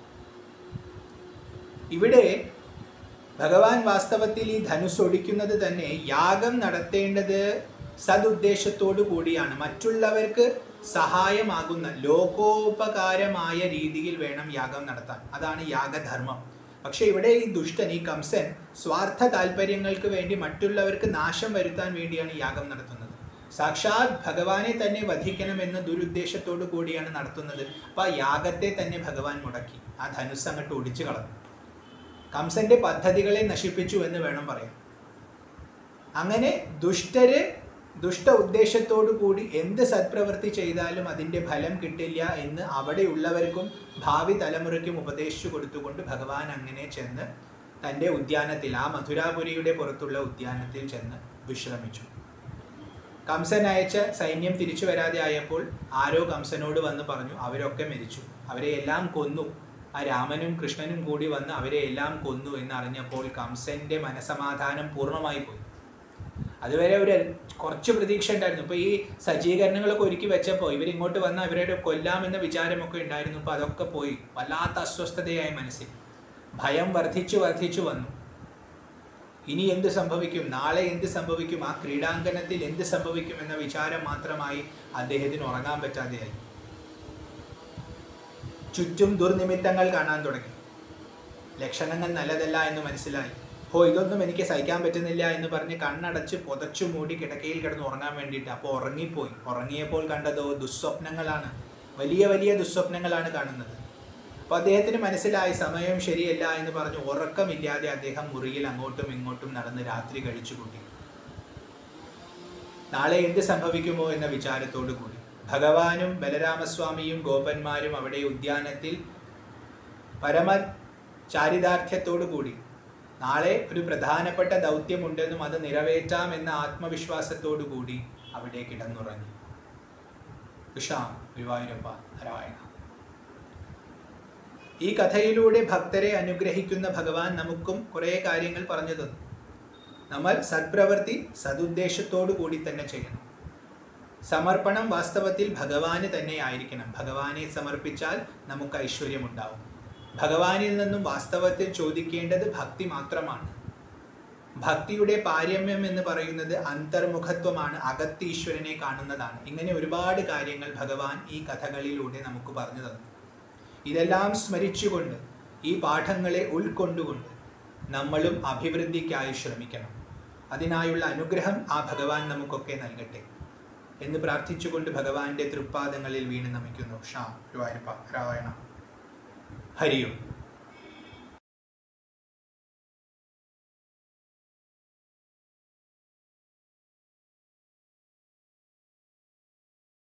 ഇവിടെ ഭഗവാൻ വാസ്തവത്തിൽ ഈ ധനുസ് ഒടിക്കുന്നത് തന്നെ യാഗം നടത്തേണ്ടത് സതുദ്ദേശത്തോടു കൂടിയാണ് മറ്റുള്ളവർക്ക് സഹായമാകുന്ന ലോകോപകാരമായ രീതിയിൽ വേണം യാഗം നടത്താൻ അതാണ് യാഗധർമ്മം പക്ഷെ ഇവിടെ ഈ ദുഷ്ടൻ ഈ കംസൻ സ്വാർത്ഥ താല്പര്യങ്ങൾക്ക് വേണ്ടി മറ്റുള്ളവർക്ക് നാശം വരുത്താൻ വേണ്ടിയാണ് യാഗം നടത്തുന്നത് സാക്ഷാത് ഭഗവാനെ തന്നെ വധിക്കണമെന്ന ദുരുദ്ദേശത്തോടു കൂടിയാണ് നടത്തുന്നത് അപ്പൊ ആ യാഗത്തെ തന്നെ ഭഗവാൻ മുടക്കി ആ ധനുസ് അങ്ങോട്ട് ഒടിച്ചു കളഞ്ഞു കംസന്റെ പദ്ധതികളെ നശിപ്പിച്ചു എന്ന് വേണം പറയാൻ അങ്ങനെ ദുഷ്ടര് ദുഷ്ട ഉദ്ദേശത്തോടു കൂടി എന്ത് സത്പ്രവൃത്തി ചെയ്താലും അതിൻ്റെ ഫലം കിട്ടില്ല എന്ന് അവിടെയുള്ളവർക്കും ഭാവി തലമുറയ്ക്കും ഉപദേശിച്ചു കൊടുത്തുകൊണ്ട് ഭഗവാൻ അങ്ങനെ ചെന്ന് തൻ്റെ ഉദ്യാനത്തിൽ ആ മധുരാപുരിയുടെ പുറത്തുള്ള ഉദ്യാനത്തിൽ ചെന്ന് വിശ്രമിച്ചു കംസൻ അയച്ച സൈന്യം തിരിച്ചു വരാതെ ആയപ്പോൾ ആരോ കംസനോട് വന്ന് പറഞ്ഞു അവരൊക്കെ മരിച്ചു അവരെ എല്ലാം കൊന്നു ആ രാമനും കൃഷ്ണനും കൂടി വന്ന് അവരെ എല്ലാം കൊന്നു എന്നറിഞ്ഞപ്പോൾ കംസന്റെ മനസമാധാനം പൂർണ്ണമായി പോയി അതുവരെ ഒരു കുറച്ച് പ്രതീക്ഷ ഉണ്ടായിരുന്നു ഇപ്പൊ ഈ സജ്ജീകരണങ്ങളൊക്കെ ഒരുക്കി വെച്ചപ്പോൾ ഇവരിങ്ങോട്ട് വന്ന ഇവരെ കൊല്ലാമെന്ന വിചാരമൊക്കെ ഉണ്ടായിരുന്നു ഇപ്പൊ അതൊക്കെ പോയി വല്ലാത്ത അസ്വസ്ഥതയായി മനസ്സിൽ ഭയം വർദ്ധിച്ചു വർദ്ധിച്ചു വന്നു ഇനി എന്ത് സംഭവിക്കും നാളെ എന്ത് സംഭവിക്കും ആ ക്രീഡാങ്കണത്തിൽ എന്ത് സംഭവിക്കും എന്ന വിചാരം മാത്രമായി അദ്ദേഹത്തിന് ഉറങ്ങാൻ പറ്റാതെയായി ചുറ്റും ദുർനിമിത്തങ്ങൾ കാണാൻ തുടങ്ങി ലക്ഷണങ്ങൾ നല്ലതല്ല എന്ന് മനസ്സിലായി ഓ ഇതൊന്നും എനിക്ക് സഹിക്കാൻ പറ്റുന്നില്ല എന്ന് പറഞ്ഞ് കണ്ണടച്ച് പുതച്ചു മൂടി കിടക്കയിൽ കിടന്ന് ഉറങ്ങാൻ വേണ്ടിയിട്ട് അപ്പോൾ ഉറങ്ങിപ്പോയി ഉറങ്ങിയപ്പോൾ കണ്ടതോ ദുസ്വപ്നങ്ങളാണ് വലിയ വലിയ ദുസ്വപ്നങ്ങളാണ് കാണുന്നത് അപ്പോൾ അദ്ദേഹത്തിന് മനസ്സിലായി സമയം ശരിയല്ല എന്ന് പറഞ്ഞ് ഉറക്കമില്ലാതെ അദ്ദേഹം മുറിയിൽ അങ്ങോട്ടും ഇങ്ങോട്ടും നടന്ന് രാത്രി കഴിച്ചു കൂട്ടി നാളെ എന്ത് സംഭവിക്കുമോ എന്ന വിചാരത്തോടു കൂടി ഭഗവാനും ബലരാമസ്വാമിയും ഗോപന്മാരും അവിടെ ഉദ്യാനത്തിൽ പരമ ചാരിതാർത്ഥ്യത്തോടു കൂടി നാളെ ഒരു പ്രധാനപ്പെട്ട ദൗത്യമുണ്ടെന്നും അത് നിറവേറ്റാം എന്ന ആത്മവിശ്വാസത്തോടു കൂടി അവിടെ കിടന്നുറങ്ങി വിഷാം ഗുരുവായൂരപ്പ നാരായണ ഈ കഥയിലൂടെ ഭക്തരെ അനുഗ്രഹിക്കുന്ന ഭഗവാൻ നമുക്കും കുറേ കാര്യങ്ങൾ പറഞ്ഞു തന്നു നമ്മൾ സത്പ്രവൃത്തി സതുദ്ദേശത്തോടു കൂടി തന്നെ ചെയ്യണം സമർപ്പണം വാസ്തവത്തിൽ ഭഗവാന് തന്നെ ആയിരിക്കണം ഭഗവാനെ സമർപ്പിച്ചാൽ നമുക്ക് ഐശ്വര്യമുണ്ടാവും ഭഗവാനിൽ നിന്നും വാസ്തവത്തിൽ ചോദിക്കേണ്ടത് ഭക്തി മാത്രമാണ് ഭക്തിയുടെ പാരമ്യം എന്ന് പറയുന്നത് അന്തർമുഖത്വമാണ് അകത്ത് ഈശ്വരനെ കാണുന്നതാണ് ഇങ്ങനെ ഒരുപാട് കാര്യങ്ങൾ ഭഗവാൻ ഈ കഥകളിലൂടെ നമുക്ക് പറഞ്ഞു തന്നു ഇതെല്ലാം സ്മരിച്ചുകൊണ്ട് ഈ പാഠങ്ങളെ ഉൾക്കൊണ്ടുകൊണ്ട് നമ്മളും അഭിവൃദ്ധിക്കായി ശ്രമിക്കണം അതിനായുള്ള അനുഗ്രഹം ആ ഭഗവാൻ നമുക്കൊക്കെ നൽകട്ടെ എന്ന് പ്രാർത്ഥിച്ചുകൊണ്ട് ഭഗവാന്റെ തൃപ്പാദങ്ങളിൽ വീണ് നമിക്കുന്നു ഷാ ഗുരുവായൂരപ്പ രായണ ഹരിയും